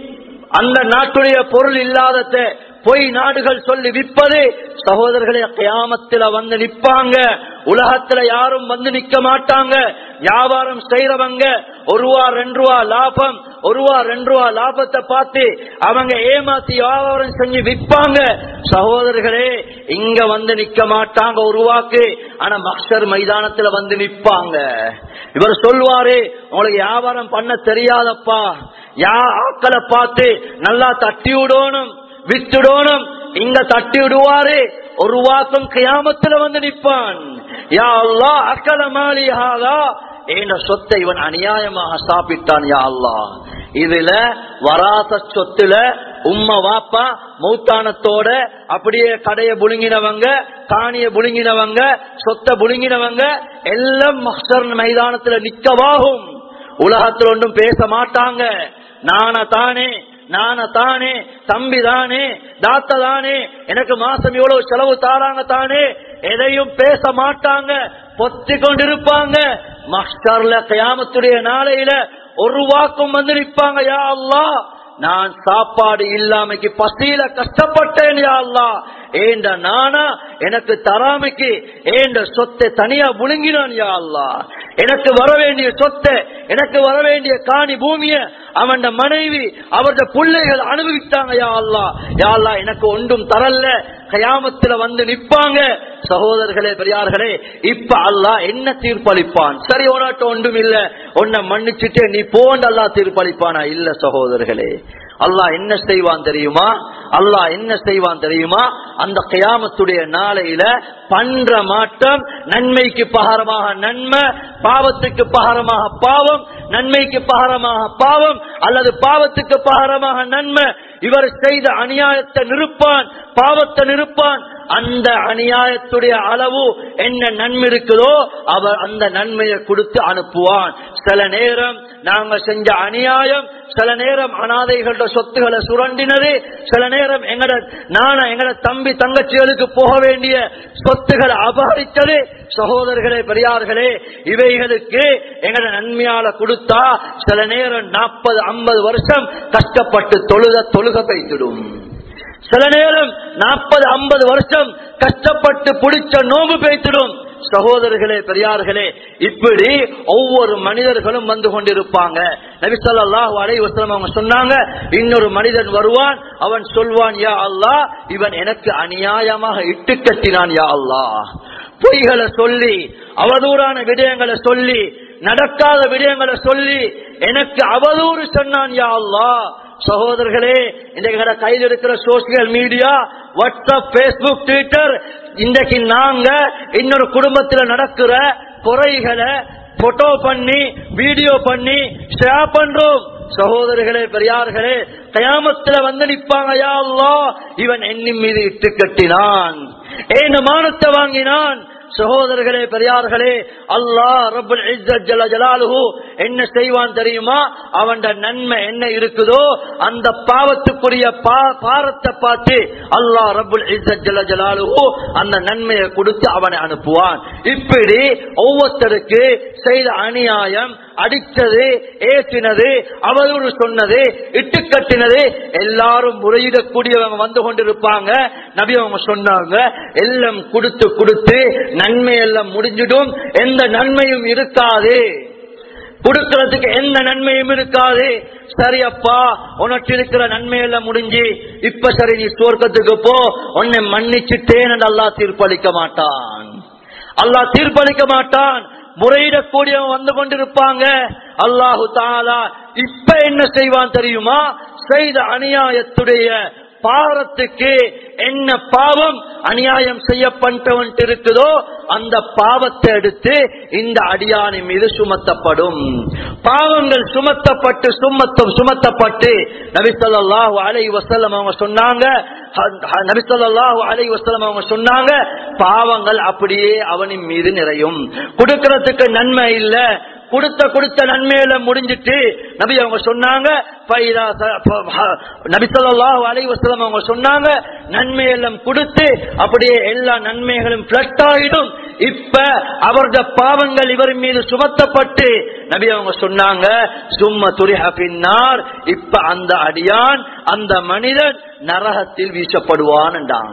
அந்த நாட்டுடைய பொருள் இல்லாதத பொய் நாடுகள் சொல்லி விற்பது சகோதரர்களே கியாமத்துல வந்து நிப்பாங்க உலகத்துல யாரும் வந்து நிக்க மாட்டாங்க வியாபாரம் செய்யறவங்க ஒரு ரூபா ரெண்டு ரூபா லாபம் ஒரு ரூபா ரெண்டு ரூபா லாபத்தை பார்த்து அவங்க ஏமாத்தி வியாபாரம் செஞ்சு விற்பாங்க சகோதரர்களே இங்க வந்து நிக்க மாட்டாங்க ஒரு ரூபாக்கு ஆனா மக்சர் மைதானத்துல வந்து நிப்பாங்க இவர் சொல்வாரு உங்களுக்கு வியாபாரம் பண்ண தெரியாதப்பா யா ஆக்களை பார்த்து நல்லா தட்டி விடணும் வித்துடணும் இங்க தட்டி விடுவாரு ஒரு வாக்கம் கியாமத்துல வந்து நிப்பான் யா அல்லா அக்கல மாலியாதா என்ற சொத்தை இவன் அநியாயமாக சாப்பிட்டான் யா அல்லா இதுல வராச சொத்துல உம்மா வாப்பா மௌத்தானத்தோட அப்படியே கடைய புழுங்கினவங்க காணிய புழுங்கினவங்க சொத்தை புழுங்கினவங்க எல்லாம் மக்சர் மைதானத்துல நிக்கவாகும் உலகத்தில் ஒன்றும் பேச மாட்டாங்க நான தானே நான தானே தம்பி தானே தாத்த தானே எனக்கு மாசம் இவ்வளவு செலவு தாராங்க தானே எதையும் பேச மாட்டாங்க பொத்தி கொண்டிருப்பாங்க மஸ்டர்ல கயாமத்துடைய நாளையில ஒரு வாக்கும் வந்து நிற்பாங்க யா அல்லா நான் சாப்பாடு இல்லாமைக்கு பசியில கஷ்டப்பட்டேன் யா அல்லா ஏண்ட நானா எனக்கு தராமைக்கு ஏண்ட சொத்தை தனியா முழுங்கினான் யா அல்லா எனக்கு வர வேண்டிய சொத்தை எனக்கு வர வேண்டிய காணி பூமிய அவன் மனைவி அவரது பிள்ளைகள் அனுபவித்தாங்க யா அல்லா யா அல்லா எனக்கு ஒன்றும் தரல கயாமத்துல வந்து நிப்பாங்க சகோதரர்களே பெரியார்களே இப்ப அல்லா என்ன தீர்ப்பளிப்பான் சரி உனட்டு ஒன்றும் இல்ல உன்னை மன்னிச்சுட்டு நீ போண்டு அல்லா தீர்ப்பளிப்பானா இல்ல சகோதரர்களே அல்லாஹ் என்ன செய்வான் தெரியுமா அல்லாஹ் என்ன செய்வான் தெரியுமா அந்த கயாமத்துடைய நாளையில பண்ற மாற்றம் நன்மைக்கு பகரமாக நன்மை பாவத்துக்கு பகரமாக பாவம் நன்மைக்கு பகரமாக பாவம் அல்லது பாவத்துக்கு பகரமாக நன்மை இவர் செய்த அநியாயத்தை நிறுப்பான் பாவத்தை நிறுப்பான் அந்த அநியாயத்துடைய அளவு என்ன நன்மை இருக்குதோ அவர் அந்த நன்மையை கொடுத்து அனுப்புவான் சில நேரம் நாங்க செஞ்ச அநியாயம் சில நேரம் அனாதைகளோட சொத்துக்களை சுரண்டினது சில நேரம் எங்கட நான எங்கட தம்பி தங்கச்சிகளுக்கு போக வேண்டிய சொத்துக்களை அபகரித்தது சகோதரர்களே பெரியார்களே இவைகளுக்கு எங்கட நன்மையால கொடுத்தா சில நேரம் நாற்பது ஐம்பது வருஷம் கஷ்டப்பட்டு தொழுத தொழுக பைத்திடும் சில நேரம் நாற்பது ஐம்பது வருஷம் கஷ்டப்பட்டு பிடிச்ச நோம்பு பேய்த்திடும் சகோதரர்களே பெரியார்களே இப்படி ஒவ்வொரு மனிதர்களும் வந்து கொண்டிருப்பாங்க நபிசல்லாஹு அலைஹி வஸல்லம் அவங்க சொன்னாங்க இன்னொரு மனிதன் வருவான் அவன் சொல்வான் யா அல்லாஹ் இவன் எனக்கு அநியாயமாக இட்டு கட்டினான் யா அல்லாஹ் பொய்களை சொல்லி அவதூறான விடயங்களை சொல்லி நடக்காத விடயங்களை சொல்லி எனக்கு அவதூறு சொன்னான் யா அல்லாஹ் சகோதரர்களே இன்றைக்கு கையில் இருக்கிற social media WhatsApp Facebook Twitter இன்றைக்கு நாங்க இன்னொரு குடும்பத்துல நடக்கிற குறைகளை போட்டோ பண்ணி வீடியோ பண்ணி ஷேர் பண்றோம் சகோதரர்களே பெரியார்களே கயாமத்துல வந்து நிப்பாங்க யா அல்லாஹ் இவன் என்னின் மீது இட்டு கட்டினான் ஏன் மானத்தை வாங்கினான் சகோதரர்களே பெரியார்களே அல்லாஹ் ரபுல் இஸ்ஸத் ஜல ஜலாலுஹு என்ன செய்வான் தெரியுமா அவன் நன்மை என்ன இருக்குதோ அந்த பாவத்துக்குரிய பா- பாரத்தை பார்த்து அல்லாஹ் ரபுல் இஸ்ஸத் ஜல ஜலாலுஹு அந்த நன்மையை கொடுத்து அவனை அனுப்புவான் இப்படி ஒவ்வொருத்தருக்கு செய்த அநியாயம் அடித்தது ஏற்றினது அவதூறு சொன்னது இட்டு கட்டினது எல்லாரும் முறையிடக்கூடியவங்க வந்து கொண்டிருப்பாங்க நபி அவங்க சொன்னாங்க எல்லாம் கொடுத்து கொடுத்து நன்மை எல்லாம் முடிஞ்சிடும் எந்த நன்மையும் இருக்காது கொடுக்கறதுக்கு எந்த நன்மையும் இருக்காது சரி அப்பா உனக்கு இருக்கிற நன்மை எல்லாம் முடிஞ்சு இப்ப சரி நீ சுவர்க்கத்துக்கு போ உன்னை மன்னிச்சுட்டேன் என்று அல்லாஹ் தீர்ப்பளிக்க மாட்டான் அல்லாஹ் தீர்ப்பளிக்க மாட்டான் முறையிடக்கூடியவன் வந்து கொண்டிருப்பாங்க அல்லாஹு தாலா இப்ப என்ன செய்வான் தெரியுமா செய்த அநியாயத்துடைய பாவத்துக்கு என்ன பாவம் அநியாயம் செய்யப்பட்டவன் இருக்குதோ அந்த பாவத்தை எடுத்து இந்த அடியானை மீது சுமத்தப்படும் பாவங்கள் சுமத்தப்பட்டு சுமத்தம் சுமத்தப்பட்டு நபிசல்லாஹு அலை வசல்லம் அவங்க சொன்னாங்க நபிசல்லாஹு அலை வசல்லம் அவங்க சொன்னாங்க பாவங்கள் அப்படியே அவனின் மீது நிறையும் கொடுக்கறதுக்கு நன்மை இல்ல கொடுத்த கொடுத்த நன்மையில முடிஞ்சிட்டு நபி அவங்க சொன்னாங்க "ஃபைதா ச- ஃப- ஹ- நபி ஸல்லல்லாஹு அலைஹி வஸல்லம் அவங்க சொன்னாங்க நன்மையெல்லாம் கொடுத்து அப்படியே எல்லா நன்மைகளும் பிளட் ஆகிடும் இப்ப அவருடைய பாவங்கள் இவர் மீது சுமத்தப்பட்டு நபி அவங்க சொன்னாங்க சும்ம துரிஹ பின்னார் இப்ப அந்த அடியான் அந்த மனிதன் நரகத்தில் வீசப்படுவான் என்றாங்க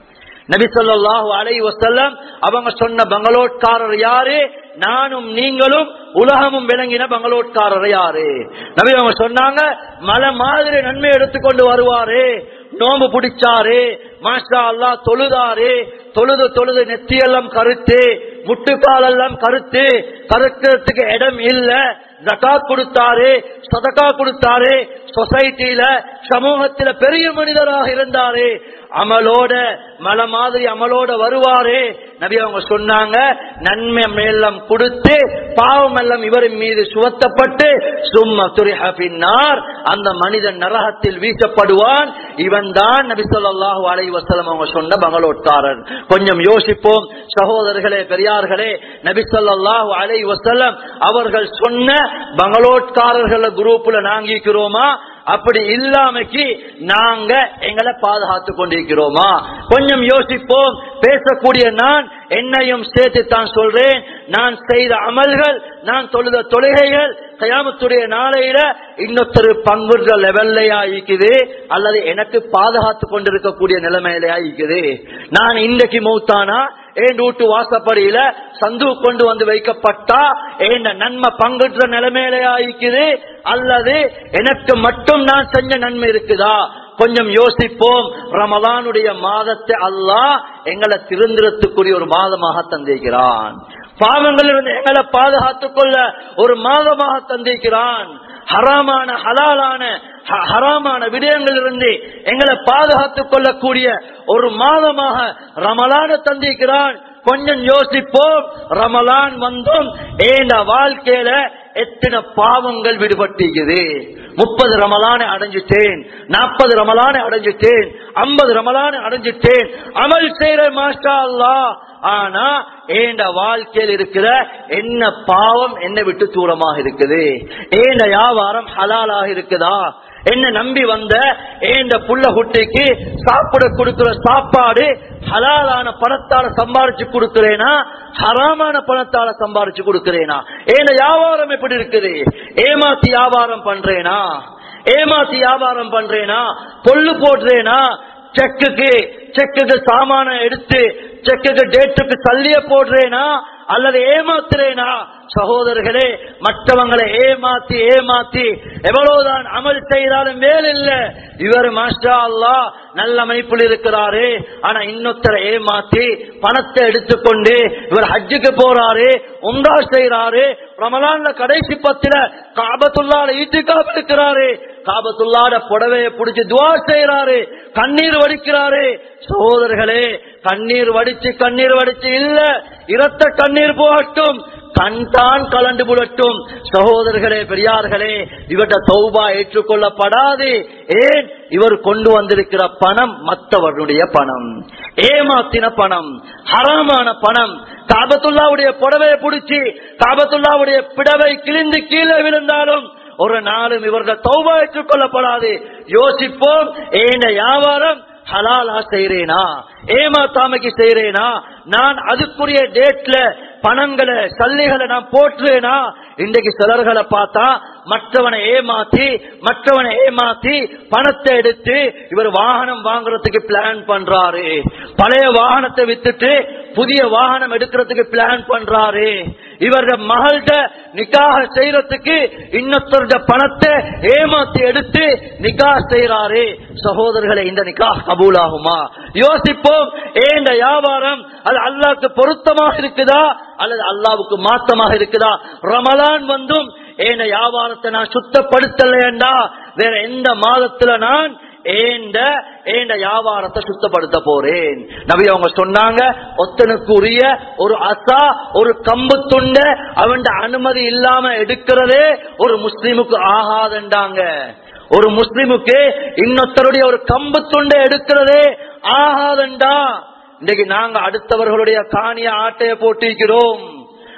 நபி ஸல்லல்லாஹு அலைஹி வஸல்லம் அவங்க சொன்ன பங்களோட்காரர் யாரு நானும் நீங்களும் உலகமும் விளங்கின பங்களோட்காரர் யாரு நபி அவங்க சொன்னாங்க மலை மாதிரி நன்மை எடுத்துக்கொண்டு வருவாரு நோம்பு பிடிச்சாரு மாஷா அல்லா தொழுதாரு தொழுது தொழுது நெத்தியெல்லாம் கருத்து முட்டுக்கால் எல்லாம் கருத்து கருக்கிறதுக்கு இடம் இல்ல ஜகாத் கொடுத்தாரு சதகா கொடுத்தாரு சொசைட்டில சமூகத்தில பெரிய மனிதராக இருந்தாரு அமலோட மலை மாதிரி அமலோட வருவாரு நபி அவங்க சொன்னாங்க நன்மை மேலம் கொடுத்து பாவம் எல்லாம் இவரின் மீது சுவத்தப்பட்டு சும்மா துரிஹ பின்னார் அந்த மனிதன் நரகத்தில் வீசப்படுவான் இவன் தான் நபி சொல்லாஹு அலை வசலம் அவங்க சொன்ன பங்களோட்காரன் கொஞ்சம் யோசிப்போம் சகோதரர்களே பெரியார்களே நபி சொல்லாஹு அலை வசல்லம் அவர்கள் சொன்ன பங்களோட்காரர்கள் குரூப்ல நாங்கிக்கிறோமா அப்படி இல்லாமக்கு நாங்க எங்களை பாதுகாத்து கொண்டிருக்கிறோமா கொஞ்சம் யோசிப்போம் பேசக்கூடிய நான் என்னையும் சேர்த்து தான் சொல்றேன் நான் செய்த அமல்கள் நான் தொழுத தொழுகைகள் கயாமத்துடைய நாளையில இன்னொருத்தர் பங்குற லெவல்லையா இருக்குது அல்லது எனக்கு பாதுகாத்து கொண்டிருக்கக்கூடிய நிலைமையிலையா இருக்குது நான் இன்றைக்கு மௌத்தானா ஏன் வீட்டு வாசப்படியில சந்து கொண்டு வந்து வைக்கப்பட்டா ஏன் நன்மை பங்குற்ற நிலைமையிலையா இருக்குது அல்லது எனக்கு மட்டும் நான் செஞ்ச நன்மை இருக்குதா கொஞ்சம் யோசிப்போம் ரமலானுடைய மாதத்தை அல்லாஹ் எங்களை திருந்திரத்துக்குரிய ஒரு மாதமாக தந்திருக்கிறான் பாவங்களிலிருந்து எங்களை பாதுகாத்துக் கொள்ள ஒரு மாதமாக தந்திருக்கிறான் ஹராமான ஹலாலான ஹ- ஹராமான விடயங்களிலிருந்து எங்களை பாதுகாத்துக் கொள்ளக்கூடிய ஒரு மாதமாக ரமலான தந்திருக்கிறான் கொஞ்சம் யோசிப்போம் ரமலான் வந்தும் ஏண்ட வாழ்க்கையில எத்தனை பாவங்கள் விடுபட்டிருக்குது முப்பது ரமலானை அடைஞ்சிட்டேன் நாற்பது ரமலானை அடைஞ்சிட்டேன் ஐம்பது ரமலானை அடைஞ்சிட்டேன் அமல் செய்யற மாஷா அல்லா ஆனா ஏண்ட வாழ்க்கையில் இருக்கிற என்ன பாவம் என்னை விட்டு தூரமாக இருக்குது ஏண்ட வியாபாரம் ஹலாலாக இருக்குதா என்ன நம்பி வந்த ஏண்ட புள்ள குட்டிக்கு சாப்பிட கொடுக்கிற சாப்பாடு ஹலாலான பணத்தால சம்பாரிச்சு கொடுக்கிறேனா ஹராமான பணத்தால சம்பாரிச்சு கொடுக்கிறேனா ஏண்ட வியாபாரம் எப்படி இருக்குது ஏமாத்தி வியாபாரம் பண்றேனா ஏமாத்தி வியாபாரம் பண்றேனா பொல்லு போடுறேனா செக்குக்கு செக்குக்கு சாமான எடுத்து செக்குக்கு டேட்டுக்கு தள்ளிய போடுறேனா அல்லது ஏமாத்துறேனா சகோதரர்களே மற்றவங்களை ஏமாத்தி ஏமாத்தி எவ்வளவுதான் அமல் செய்தாலும் மேல் இல்ல இவர் மாஸ்டா அல்லா நல்ல அமைப்பில் இருக்கிறாரு ஆனா இன்னொருத்தரை ஏமாத்தி பணத்தை எடுத்துக்கொண்டு இவர் ஹஜ்ஜுக்கு போறாரு உண்டா செய்யறாரு ரமலான்ல கடைசி பத்தில காபத்துள்ளாட ஈட்டுக்காப் இருக்கிறாரு காபத்துள்ளாட புடவைய புடிச்சு துவா செய்யறாரு கண்ணீர் வடிக்கிறாரு சகோதரர்களே கண்ணீர் வடிச்சு கண்ணீர் வடிச்சு இல்ல இரத்த கண்ணீர் போகட்டும் கண் தான் கலண்டு புலட்டும் சகோதரர்களே பெரியார்களே இவற்ற தௌபா ஏற்றுக்கொள்ளப்படாது ஏன் இவர் கொண்டு வந்திருக்கிற பணம் மற்றவர்களுடைய பணம் ஏமாத்தின பணம் ஹராமான பணம் காபத்துல்லாவுடைய புடவையை பிடிச்சி காபத்துல்லாவுடைய பிடவை கிழிந்து கீழே விழுந்தாலும் ஒரு நாளும் இவர்கள் தௌபா ஏற்றுக்கொள்ளப்படாது யோசிப்போம் ஏன வியாபாரம் ஹலாலா செய்றேனா ஏமாத்தாமைக்கு செய்றேனா நான் அதுக்குரிய டேட்ல பணங்களை சல்லிகளை நான் போற்றுவேனா இன்றைக்கு சிலர்களை பார்த்தா மற்றவனை ஏமாத்தி மற்றவனை ஏமாத்தி பணத்தை எடுத்து இவர் வாகனம் வாங்குறதுக்கு பிளான் பண்றாரு பழைய வாகனத்தை வித்துட்டு புதிய வாகனம் எடுக்கிறதுக்கு பிளான் பண்றாரு இவருடைய மகள்கிட்ட நிக்காக செய்யறதுக்கு இன்னொருத்தருடைய பணத்தை ஏமாத்தி எடுத்து நிக்கா செய்யறாரு சகோதரர்களை இந்த நிக்கா கபூலாகுமா யோசிப்போம் ஏண்ட வியாபாரம் அது அல்லாவுக்கு பொருத்தமாக இருக்குதா அல்லது அல்லாவுக்கு மாத்தமாக இருக்குதா ரமலான் வந்தும் ஏண்ட வியாபாரத்தை நான் சுத்தப்படுத்தலையண்டா வேற எந்த மாதத்துல நான் ஏண்ட ஏண்ட வியாபாரத்தை சுத்தப்படுத்த போறேன் நபி அவங்க சொன்னாங்க ஒத்தனுக்குரிய ஒரு அசா ஒரு கம்பு துண்ட அவன் அனுமதி இல்லாம எடுக்கிறதே ஒரு முஸ்லிமுக்கு ஆகாதண்டாங்க ஒரு முஸ்லிமுக்கு இன்னொருத்தருடைய ஒரு கம்பு துண்டை எடுக்கிறதே ஆகாதண்டா இன்னைக்கு நாங்க அடுத்தவர்களுடைய காணிய ஆட்டைய போட்டிருக்கிறோம்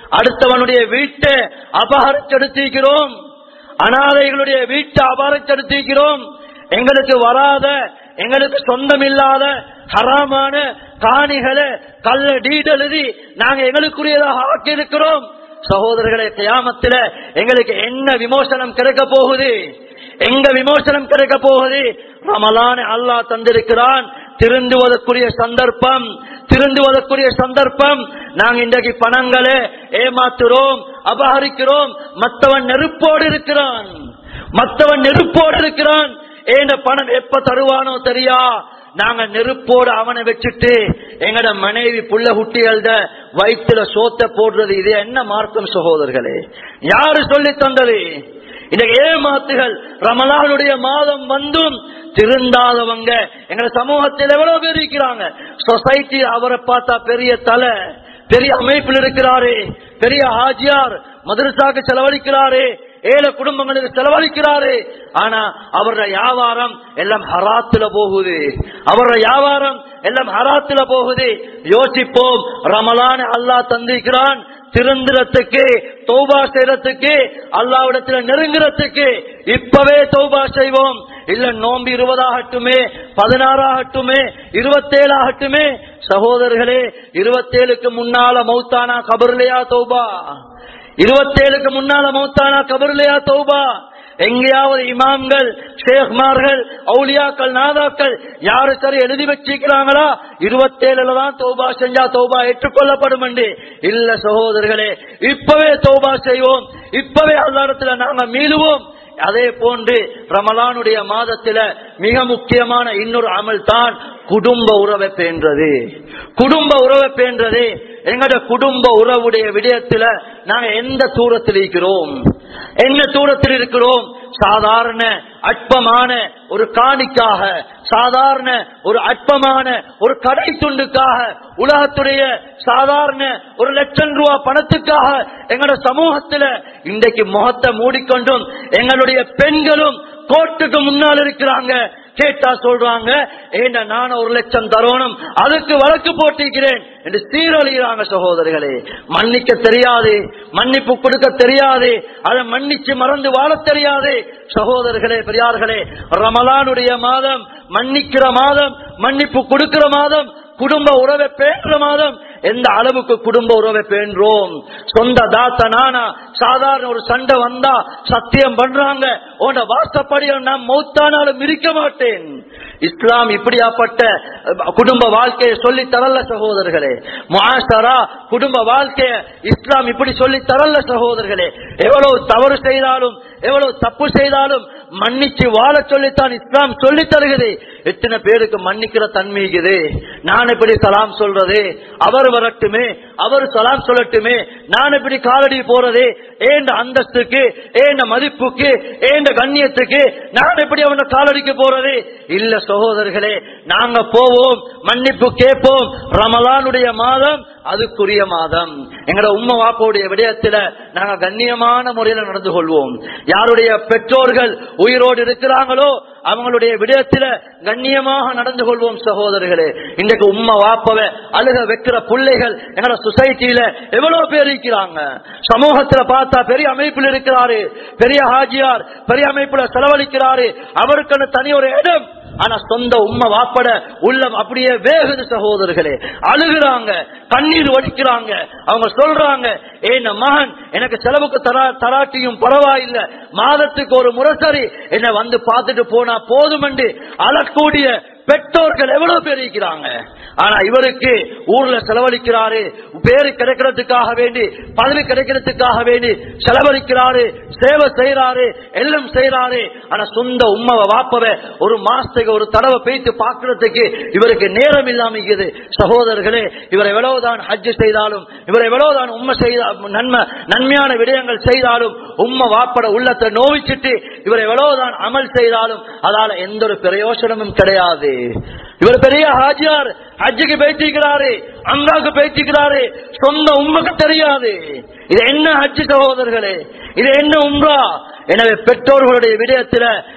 அடுத்தவனுடைய வீட்டை அபகரிச்செடுத்திருக்கிறோம் அனாதைகளுடைய வீட்டை அபகரிச்செடுத்திருக்கிறோம் எங்களுக்கு வராத எங்களுக்கு சொந்தம் இல்லாத ஹராமான காணிகளை கல்ல டீட் எழுதி நாங்க எங்களுக்குரியதாக ஆக்கி இருக்கிறோம் சகோதரர்களே கியாமத்தில எங்களுக்கு என்ன விமோசனம் கிடைக்க போகுது எங்க விமோசனம் கிடைக்க போகுது ரமலான அல்லாஹ் தந்திருக்கிறான் திருந்துவதற்குரிய சந்தர்ப்பம் திருந்துவதற்குரிய சந்தர்ப்பம் நாங்க இன்றைக்கு பணங்களை ஏமாத்துறோம் அபகரிக்கிறோம் மற்றவன் நெருப்போடு இருக்கிறான் மற்றவன் நெருப்போடு இருக்கிறான் ஏண்ட பணம் எப்ப தருவானோ தெரியா நாங்க நெருப்போடு அவனை வச்சுட்டு எங்கட மனைவி புள்ள குட்டிகள்ட வயிற்றுல சோத்த போடுறது இது என்ன மார்க்கம் சகோதரர்களே யாரு சொல்லி தந்தது இந்த ஏமாத்துகள் ரமலானுடைய மாதம் வந்தும் திருந்தாதவங்க எங்க சமூகத்தில் எவ்வளவு பேர் இருக்கிறாங்க சொசைட்டி அவரை பார்த்தா பெரிய தலை பெரிய அமைப்பில் இருக்கிறாரு பெரிய ஹாஜியார் மதரசாக்கு செலவழிக்கிறாரு ஏழை குடும்பங்களுக்கு செலவழிக்கிறாரு ஆனா அவருடைய வியாபாரம் எல்லாம் ஹராத்துல போகுது அவருடைய வியாபாரம் எல்லாம் ஹராத்துல போகுது யோசிப்போம் ரமலான் அல்லாஹ் தந்திருக்கிறான் திருந்துறதுக்கு தௌபா செய்யறதுக்கு அல்லாவிடத்துல நெருங்குறதுக்கு இப்பவே தௌபா செய்வோம் இல்ல நோம்பு இருபதாகட்டுமே பதினாறாகட்டுமே இருபத்தேழாகட்டுமே சகோதரர்களே இருபத்தேழுக்கு முன்னால மௌத்தானா கபர்லையா தௌபா இருபத்தேழுக்கு முன்னால மௌத்தானா கபர்லையா தௌபா எங்கேயாவது இமாம்கள் ஷேக்மார்கள் அவுலியாக்கள் நாதாக்கள் யாரு சரி எழுதி வச்சிருக்கிறாங்களா இருபத்தேழுல தான் தௌபா செஞ்சா தௌபா ஏற்றுக்கொள்ளப்படும் என்று இல்ல சகோதரர்களே இப்பவே தௌபா செய்வோம் இப்பவே அல்லாடத்துல நாங்க மீளுவோம் அதே போன்று ரமலானுடைய மாதத்துல மிக முக்கியமான இன்னொரு அமல் தான் குடும்ப உறவை பேன்றது குடும்ப உறவை பேன்றது எங்கட குடும்ப உறவுடைய விடயத்துல நாங்க எந்த தூரத்தில் இருக்கிறோம் என்ன தூரத்தில் இருக்கிறோம் சாதாரண அற்பமான ஒரு காணிக்காக சாதாரண ஒரு அற்பமான ஒரு கடை துண்டுக்காக உலகத்துடைய சாதாரண ஒரு லட்சம் ரூபாய் பணத்துக்காக எங்களோட சமூகத்துல இன்றைக்கு முகத்தை மூடிக்கொண்டும் எங்களுடைய பெண்களும் கோர்ட்டுக்கு முன்னால் இருக்கிறாங்க கேட்டா சொல்றாங்க ஏண்டா நான் ஒரு லட்சம் தரணும் அதுக்கு வழக்கு போட்டிருக்கிறேன் என்று சீரழிகிறாங்க சகோதரர்களே மன்னிக்க தெரியாது மன்னிப்பு கொடுக்க தெரியாது அதை மன்னிச்சு மறந்து வாழ தெரியாது சகோதரர்களே பெரியார்களே ரமலானுடைய மாதம் மன்னிக்கிற மாதம் மன்னிப்பு கொடுக்கிற மாதம் குடும்ப உறவை பேசுற மாதம் எந்த அளவுக்கு குடும்ப உறவை பேன்றோம் சொந்த தாத்த நானா சாதாரண ஒரு சண்டை வந்தா சத்தியம் பண்றாங்க உன வாசப்படி நான் மௌத்தானாலும் இருக்க மாட்டேன் இஸ்லாம் இப்படியாப்பட்ட குடும்ப வாழ்க்கையை சொல்லி தரல சகோதரர்களே முஆஷரா குடும்ப வாழ்க்கைய இஸ்லாம் இப்படி சொல்லி தரல சகோதரர்களே எவ்வளவு தவறு செய்தாலும் எவ்வளவு தப்பு செய்தாலும் மன்னிச்சு வாழ சொல்லித்தான் இஸ்லாம் சொல்லி தருகிறது எத்தனை பேருக்கு மன்னிக்கிற தன்மை இருக்குது நான் எப்படி சலாம் சொல்றது அவர் வரட்டுமே அவர் சலாம் சொல்லட்டுமே நான் எப்படி காலடி போறது ஏண்ட அந்தஸ்துக்கு ஏண்ட மதிப்புக்கு ஏண்ட கண்ணியத்துக்கு நான் எப்படி அவன காலடிக்கு போறது இல்ல சகோதரர்களே நாங்க போவோம் மன்னிப்பு கேட்போம் ரமலானுடைய மாதம் அதுக்குரிய மாதம் எங்கட உம்ம வாப்போடைய விடயத்துல நாங்க கண்ணியமான முறையில நடந்து கொள்வோம் யாருடைய பெற்றோர்கள் உயிரோடு இருக்கிறாங்களோ அவங்களுடைய விடயத்தில கண்ணியமாக நடந்து கொள்வோம் சகோதரர்களே இன்றைக்கு உம்மா வாப்பவ அழுக வைக்கிற பிள்ளைகள் எங்களோட சொசைட்டியில எவ்வளவு பேர் இருக்கிறாங்க சமூகத்துல பார்த்தா பெரிய அமைப்பில் இருக்கிறாரு பெரிய ஹாஜியார் பெரிய அமைப்புல செலவழிக்கிறாரு அவருக்குன்னு தனி ஒரு இடம் ஆனா சொந்த உம்மை வாப்பட உள்ளம் அப்படியே வேகுது சகோதரர்களே அழுகுறாங்க கண்ணீர் வடிக்கிறாங்க அவங்க சொல்றாங்க ஏன் மகன் எனக்கு செலவுக்கு தரா தராட்டியும் பரவாயில்லை மாதத்துக்கு ஒரு முரசரி என்ன வந்து பார்த்துட்டு போனா போதும் என்று அழக்கூடிய பெற்றோர்கள் எவ்வளவு பேர் இருக்கிறாங்க ஆனா இவருக்கு ஊர்ல செலவழிக்கிறாரு பேரு கிடைக்கிறதுக்காக வேண்டி பதவி கிடைக்கிறதுக்காக வேண்டி செலவழிக்கிறாரு சேவை செய்யறாரு எல்லாம் செய்யறாரு ஆனா சொந்த உம்மவ வாப்பவ ஒரு மாசத்துக்கு ஒரு தடவை பேய்த்து பார்க்கறதுக்கு இவருக்கு நேரம் இல்லாம இருக்குது சகோதரர்களே இவர் எவ்வளவுதான் ஹஜ் செய்தாலும் இவர் எவ்வளவுதான் உண்மை செய்த நன்மை நன்மையான விடயங்கள் செய்தாலும் உம்மை வாப்பட உள்ளத்தை நோவிச்சிட்டு இவர் எவ்வளவுதான் அமல் செய்தாலும் அதால எந்த ஒரு பிரயோசனமும் கிடையாது இவர் பெரிய ஹாஜியார் ஹஜ்ஜுக்கு பேசிக்கிறாரு அங்காக்கு பேசிக்கிறாரு சொந்த உண்மைக்கு தெரியாது இது என்ன ஹஜ்ஜு சகோதரர்களே இது என்ன உம்ரா எனவே பெற்றோர்களுடைய விடயத்துல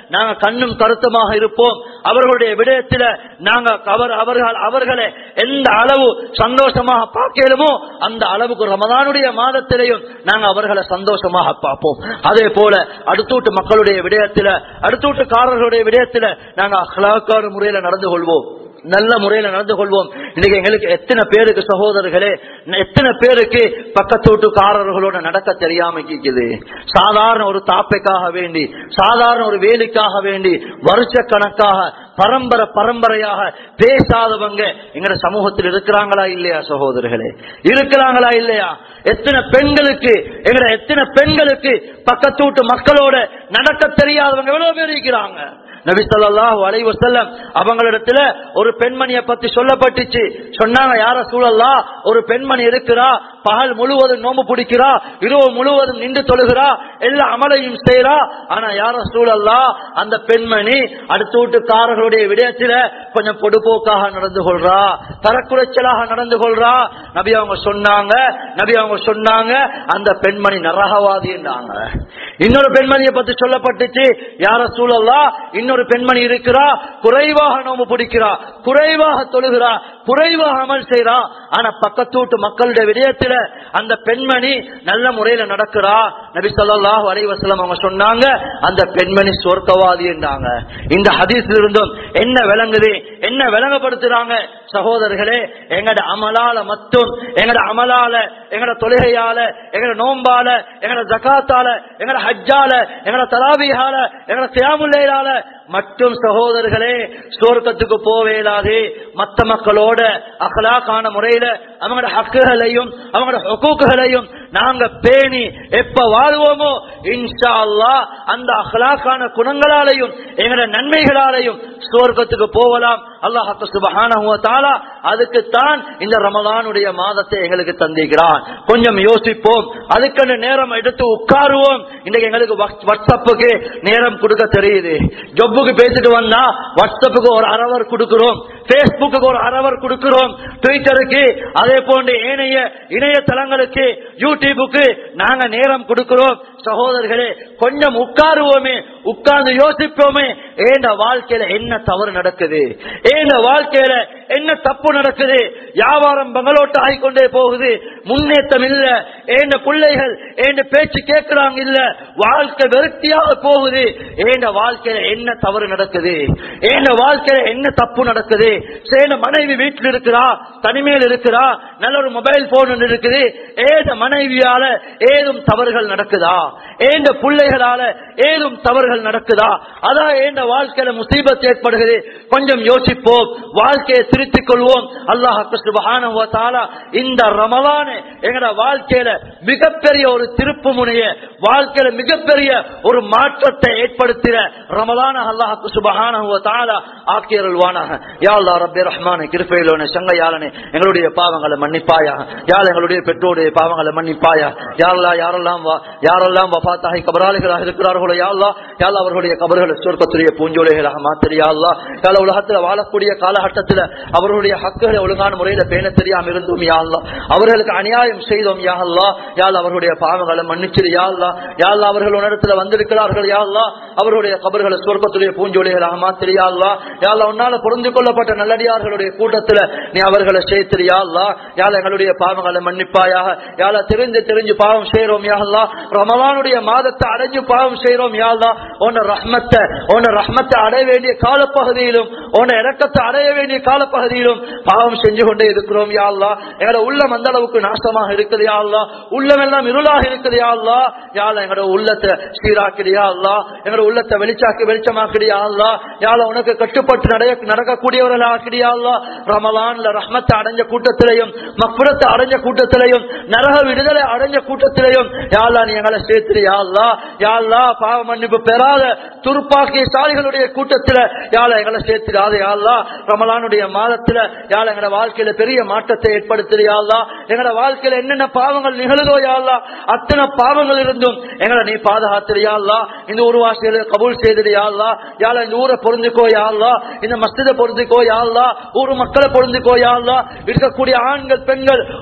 நாங்க கண்ணும் கருத்துமாக இருப்போம் அவர்களுடைய விடயத்தில நாங்க அவர் அவர்கள் அவர்களை எந்த அளவு சந்தோஷமாக பார்க்கலுமோ அந்த அளவுக்கு ரமதானுடைய மாதத்திலையும் நாங்க அவர்களை சந்தோஷமாக பார்ப்போம் அதே போல அடுத்தூட்டு மக்களுடைய விடயத்தில அடுத்தூட்டுக்காரர்களுடைய விடயத்தில நாங்க அஹ்லாக்கான முறையில நடந்து கொள்வோம் நல்ல முறையில நடந்து கொள்வோம் இன்னைக்கு எங்களுக்கு எத்தனை பேருக்கு சகோதரர்களே எத்தனை பேருக்கு பக்கத்து வீட்டுக்காரர்களோட நடக்க தெரியாம கேக்குது சாதாரண ஒரு தாப்பைக்காக வேண்டி சாதாரண ஒரு வேலைக்காக வேண்டி வருஷ கணக்காக பரம்பரை பரம்பரையாக பேசாதவங்க எங்கட சமூகத்தில் இருக்கிறாங்களா இல்லையா சகோதரர்களே இருக்கிறாங்களா இல்லையா எத்தனை பெண்களுக்கு எங்கட எத்தனை பெண்களுக்கு பக்கத்து வீட்டு மக்களோட நடக்க தெரியாதவங்க எவ்வளவு பேர் இருக்கிறாங்க நபி ஸல்லல்லாஹு அலைஹி வஸல்லம் அவங்களிடத்துல ஒரு பெண்மணியை பத்தி சொல்லப்பட்டுச்சு சொன்னாங்க யார சூழல்லா ஒரு பெண்மணி இருக்கிறா பகல் முழுவதும் நோம்பு பிடிக்கிறா இரவு முழுவதும் நின்று தொழுகிறா எல்லா அமலையும் செய்யறா ஆனா யார சூழல்லா அந்த பெண்மணி அடுத்த வீட்டுக்காரர்களுடைய விடயத்தில கொஞ்சம் பொடுபோக்காக நடந்து கொள்றா தரக்குறைச்சலாக நடந்து கொள்றா நபி அவங்க சொன்னாங்க நபி அவங்க சொன்னாங்க அந்த பெண்மணி நரகவாதி என்றாங்க இன்னொரு பெண்மணியை பத்தி சொல்லப்பட்டுச்சு யார சூழல்லா இன்னொரு பெண்மணி இருக்கிறா குறைவாக நோம்பு பிடிக்கிறா குறைவாக தொழுகிறா குறைவாக அமல் செய்யறா ஆனா பக்கத்து வீட்டு மக்களுடைய விடயத்துல அந்த பெண்மணி நல்ல முறையில நடக்கிறா நபி ஸல்லல்லாஹு அலைஹி வஸல்லம் அவங்க சொன்னாங்க அந்த பெண்மணி சொர்க்கவாதி என்றாங்க இந்த ஹதீஸ்ல இருந்தும் என்ன விளங்குது என்ன விளங்கப்படுத்துறாங்க சகோதரர்களே எங்கட அமலால மட்டும் எங்கட அமலால எங்கட தொழுகையால எங்கட நோம்பால எங்கட ஜகாத்தால எங்கட ஹஜ்ஜால எங்கட தராபியால எங்கட தியாமுல்லையால மற்றும் சகோதரர்களே சுவர்க்கத்துக்கு போவேலாது மத்த மக்களோட அகலாக்கான முறையில அவங்களோட ஹக்குகளையும் அவங்களோட ஹொக்கூக்குகளையும் நாங்க பேணி எப்ப வாழ்வோமோ இன்ஷா அல்லாஹ் அந்த அகலாக்கான குணங்களாலையும் எங்களோட நன்மைகளாலையும் சுவர்க்கத்துக்கு போகலாம் அல்லாஹ் சுபஹானஹு வ தஆலா அதுக்கு தான் இந்த ரமலானுடைய மாதத்தை எங்களுக்கு தந்திக்கிறான் கொஞ்சம் யோசிப்போம் அதுக்கான நேரம் எடுத்து உட்காருவோம் இன்னைக்கு எங்களுக்கு வாட்ஸ்அப்புக்கு நேரம் கொடுக்க தெரியுது ஜொப்புக்கு பேசிட்டு வந்தா வாட்ஸ்அப்புக்கு ஒரு அரவர் கொடுக்கிறோம் பேஸ்புக்கு ஒரு அரவர் கொடுக்கிறோம் ட்விட்டருக்கு அதே போன்ற ஏனைய இணையதளங்களுக்கு யூடியூபுக்கு நாங்க நேரம் கொடுக்கிறோம் சகோதரர்களே கொஞ்சம் உட்காருவோமே உட்கார்ந்து யோசிப்போமே ஏண்ட வாழ்க்கையில என்ன தவறு நடக்குது ஏண்ட வாழ்க்கையில என்ன தப்பு நடக்குது வியாபாரம் பங்களோட்டு ஆகிக்கொண்டே போகுது முன்னேற்றம் இல்ல ஏண்ட பிள்ளைகள் ஏண்ட பேச்சு கேட்கிறாங்க இல்ல வாழ்க்கை வெறுத்தியாக போகுது ஏண்ட வாழ்க்கையில என்ன தவறு நடக்குது ஏண்ட வாழ்க்கையில என்ன தப்பு நடக்குது சேன மனைவி வீட்டில் இருக்கிறா தனிமையில் இருக்கிறா நல்ல ஒரு மொபைல் போன் ஒன்று இருக்குது ஏத மனைவியால ஏதும் தவறுகள் நடக்குதா ஏந்த பிள்ளைகளால ஏதும் தவறுகள் நடக்குதா அதான் ஏந்த வாழ்க்கையில முசீபத் ஏற்படுகிறது கொஞ்சம் யோசிப்போம் வாழ்க்கையை திருத்திக் கொள்வோம் அல்லாஹ் சுபஹானஹு வ தஆலா இந்த ரமலான எங்கட வாழ்க்கையில மிகப்பெரிய ஒரு திருப்பு முனைய வாழ்க்கையில மிகப்பெரிய ஒரு மாற்றத்தை ஏற்படுத்தின ரமலான அல்லாஹ் சுபஹானஹு வ தஆலா ஆக்கியருள்வானாக யா அல்லாஹ் ரப்பி ரஹ்மானே கிருபையிலோனே சங்கையாளனே எங்களுடைய பாவங்களை மன்னிப்பாயா யாழ் எங்களுடைய பெற்றோருடைய பாவங்களை மன்னிப்பாயா யாரெல்லாம் யாரெல்லாம் வா- யாரெல்லாம் வஃபாத்தாகி கபராளிகளாக இருக்கிறார்களோ யா அல்லாஹ் யா அல்லாஹ் அவர்களுடைய கபர்களை சொர்க்கத்துடைய பூஞ்சோலைகளாக மாத்திரியா அல்லாஹ் யா அல்லாஹ் உலகத்துல வாழக்கூடிய காலகட்டத்துல அவர்களுடைய ஹக்குகளை ஒழுங்கான முறையில பேண தெரியாம இருந்தோம் யா அல்லாஹ் அவர்களுக்கு அநியாயம் செய்தோம் யா அல்லாஹ் யா அல்லாஹ் அவர்களுடைய பாவங்களை மன்னிச்சிரு யா அல்லாஹ் யா அல்லாஹ் அவர்கள் உன்னிடத்துல வந்திருக்கிறார்கள் யா அல்லாஹ் அவர்களுடைய கபர்களை சொர்க்கத்துடைய பூஞ்சோலைகளாக மாத்திரியா அல்லாஹ் யா அல்லாஹ் உன்னால பொருந்து கொள்ளப்பட்ட நல்லடியார்களுடைய கூட்டத்துல நீ அவர்களை சேர்த்திரியா அல்லாஹ் யா அல்லாஹ் எங்களுடைய பாவங்களை மன்னிப்பாயாக யா அல்லாஹ் தெரிஞ்சு தெரிஞ்சு பாவம் செய்றோம் யா அல்லாஹ் ரமலானுடைய மாதத்தை அடைஞ்சு பாவம் செய்றோம் யா அல்லாஹ் உன்ன ரஹ்மத்தை உன்ன ரஹ்மத்தை அடைய வேண்டிய காலப்பகுதியிலும் உன்ன இறக்கத்தை அடைய வேண்டிய காலப்பகுதியிலும் பாவம் செஞ்சு கொண்டே இருக்கிறோம் யா அல்லாஹ் எங்களோட உள்ளம் அந்த அளவுக்கு நாசமாக இருக்குது யா அல்லாஹ் உள்ளம் எல்லாம் இருளாக இருக்குது யா அல்லாஹ் யா அல்லாஹ் எங்களோட உள்ளத்தை சீராக்கிறியா அல்லாஹ் எங்களோட உள்ளத்தை வெளிச்சாக்கி வெளிச்சமாக்கிறியா அல்லாஹ் யா அல்லாஹ் உனக்கு கட்டுப்பட்டு நடக்க நடக்கக்கூடியவர்கள் ஆக்கிறியா அல்லாஹ் ரமலான்ல ரஹ்மத்தை அடைஞ்ச கூட்டத்திலையும் மக்புரத்தை அடைஞ்ச கூட்டத்திலையும் நரக விடுதலை அடைஞ்ச கூட்டத்திலையும் யா அல்லாஹ் நீ எங்களை சேர்த்திரியா அல்லாஹ் யா அல்லாஹ் பாவ மன்னிப்பு பெறாத துருப்பாக்கிய சாலிகளுடைய கூட்டத்துல யாழ எங்களை சேர்த்திடாத யாழ்லா ரமலானுடைய மாதத்துல யாழ எங்களோட வாழ்க்கையில பெரிய மாற்றத்தை ஏற்படுத்துறியா அல்லா எங்களோட வாழ்க்கையில என்னென்ன பாவங்கள் நிகழுதோ யாழ்லா அத்தனை பாவங்கள் இருந்தும் எங்களை நீ பாதுகாத்திரியா அல்லா இந்த ஊர்வாசிகளை கபூல் செய்திரியா அல்லா யாழ இந்த ஊரை பொருந்துக்கோ யாழ்லா இந்த மஸ்தித பொருந்துக்கோ யாழ்லா ஊர் மக்களை பொருந்துக்கோ யாழ்லா இருக்கக்கூடிய ஆண்கள் பெண்கள்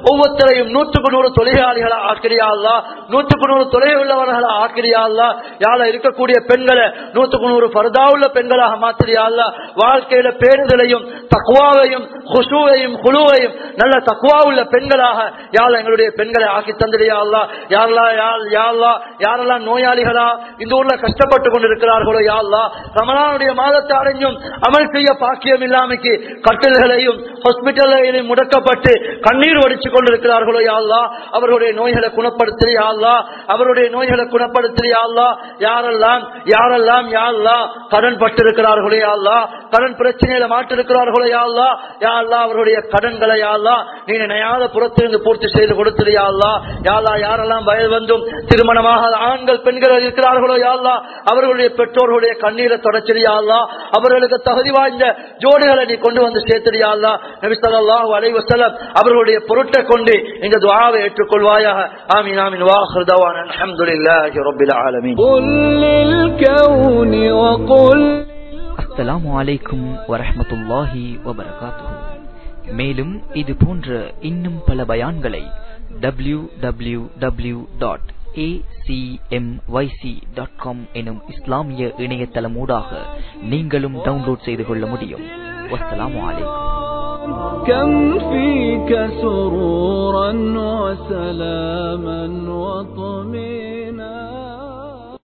ஒவ்வொருத்தரையும் நூற்றுக்கு நூறு தொழிலாளிகளை ஆக்கிரியா அல்லா நூற்றுக்கு நூறு தொலை உள்ளவர்களை ஆக்கிரியா அல்லா யாழ இருக்கக்கூடிய பெண்களை நூற்றுக்கு நூறு பரதா உள்ள பெண்களாக மாத்திரியா அல்லா வாழ்க்கையில பேருதலையும் தக்குவாவையும் குஷுவையும் குழுவையும் நல்ல தக்குவா உள்ள பெண்களாக யாழ எங்களுடைய பெண்களை ஆக்கி தந்திரியா அல்லா யாரெல்லாம் யாழ்- யாரெல்லாம் யாரெல்லாம் நோயாளிகளா இந்த ஊர்ல கஷ்டப்பட்டு கொண்டிருக்கிறார்களோ யாழ்லா ரமலானுடைய மாதத்தை அடைஞ்சும் அமல் செய்ய பாக்கியம் இல்லாமைக்கு கட்டில்களையும் ஹாஸ்பிட்டல்களையும் முடக்கப்பட்டு கண்ணீர் வடிச்சு கொண்டிருக்கிறார்களோ யாழ்லா அவர்களுடைய நோய்களை குணப்படுத்தி யாழ்லா அவருடைய நோய்களை குணப்படுத்தி யாழ்லா யாரெல்லாம் யாரெல்லாம் யாழ்லா கடன் பட்டிருக்கிறார்களோ யாழ்லா கடன் பிரச்சனையில மாட்டிருக்கிறார்களோ யாழ்லா யாழ்லா அவருடைய கடன்களை யாழ்லா நீ நினையாத புறத்திலிருந்து பூர்த்தி செய்து கொடுத்திரு யாழ்லா யாழ்லா யாரெல்லாம் வயது வந்தும் திருமணமாக ஆண்கள் பெண்கள் இருக்கிறார்களோ யாழ்லா அவர்களுடைய பெற்றோர்களுடைய கண்ணீரை தொடச்சிரியா அல்லா அவர்களுக்கு தகுதி வாய்ந்த ஜோடிகளை நீ கொண்டு வந்து சேர்த்திரியா அல்லா நபி ஸல்லல்லாஹு அலைஹி வஸல்லம் அவர்களுடைய பொருட்டை கொண்டு இந்த துஆவை ஏற்றுக்கொள்வாயாக ஆமீன் ஆமீன் வாஹிர் தவானா அல்ஹம்துலில்லாஹி ரப்பில் ஆலமீன் قل للكون وقل அஸ்ஸலாமு அலைக்கும் வரஹ்மத்துல்லாஹி வபரகாத்துஹு மேலும் இது போன்ற இன்னும் பல பயான்களை W W W dot dot com எனும் இஸ்லாமிய இணையதளமூடாக நீங்களும் டவுன்லோட் செய்து கொள்ள முடியும் வஸ்ஸலாமு அலைக்கும் كم فيك سرورا وسلاما وطمئنا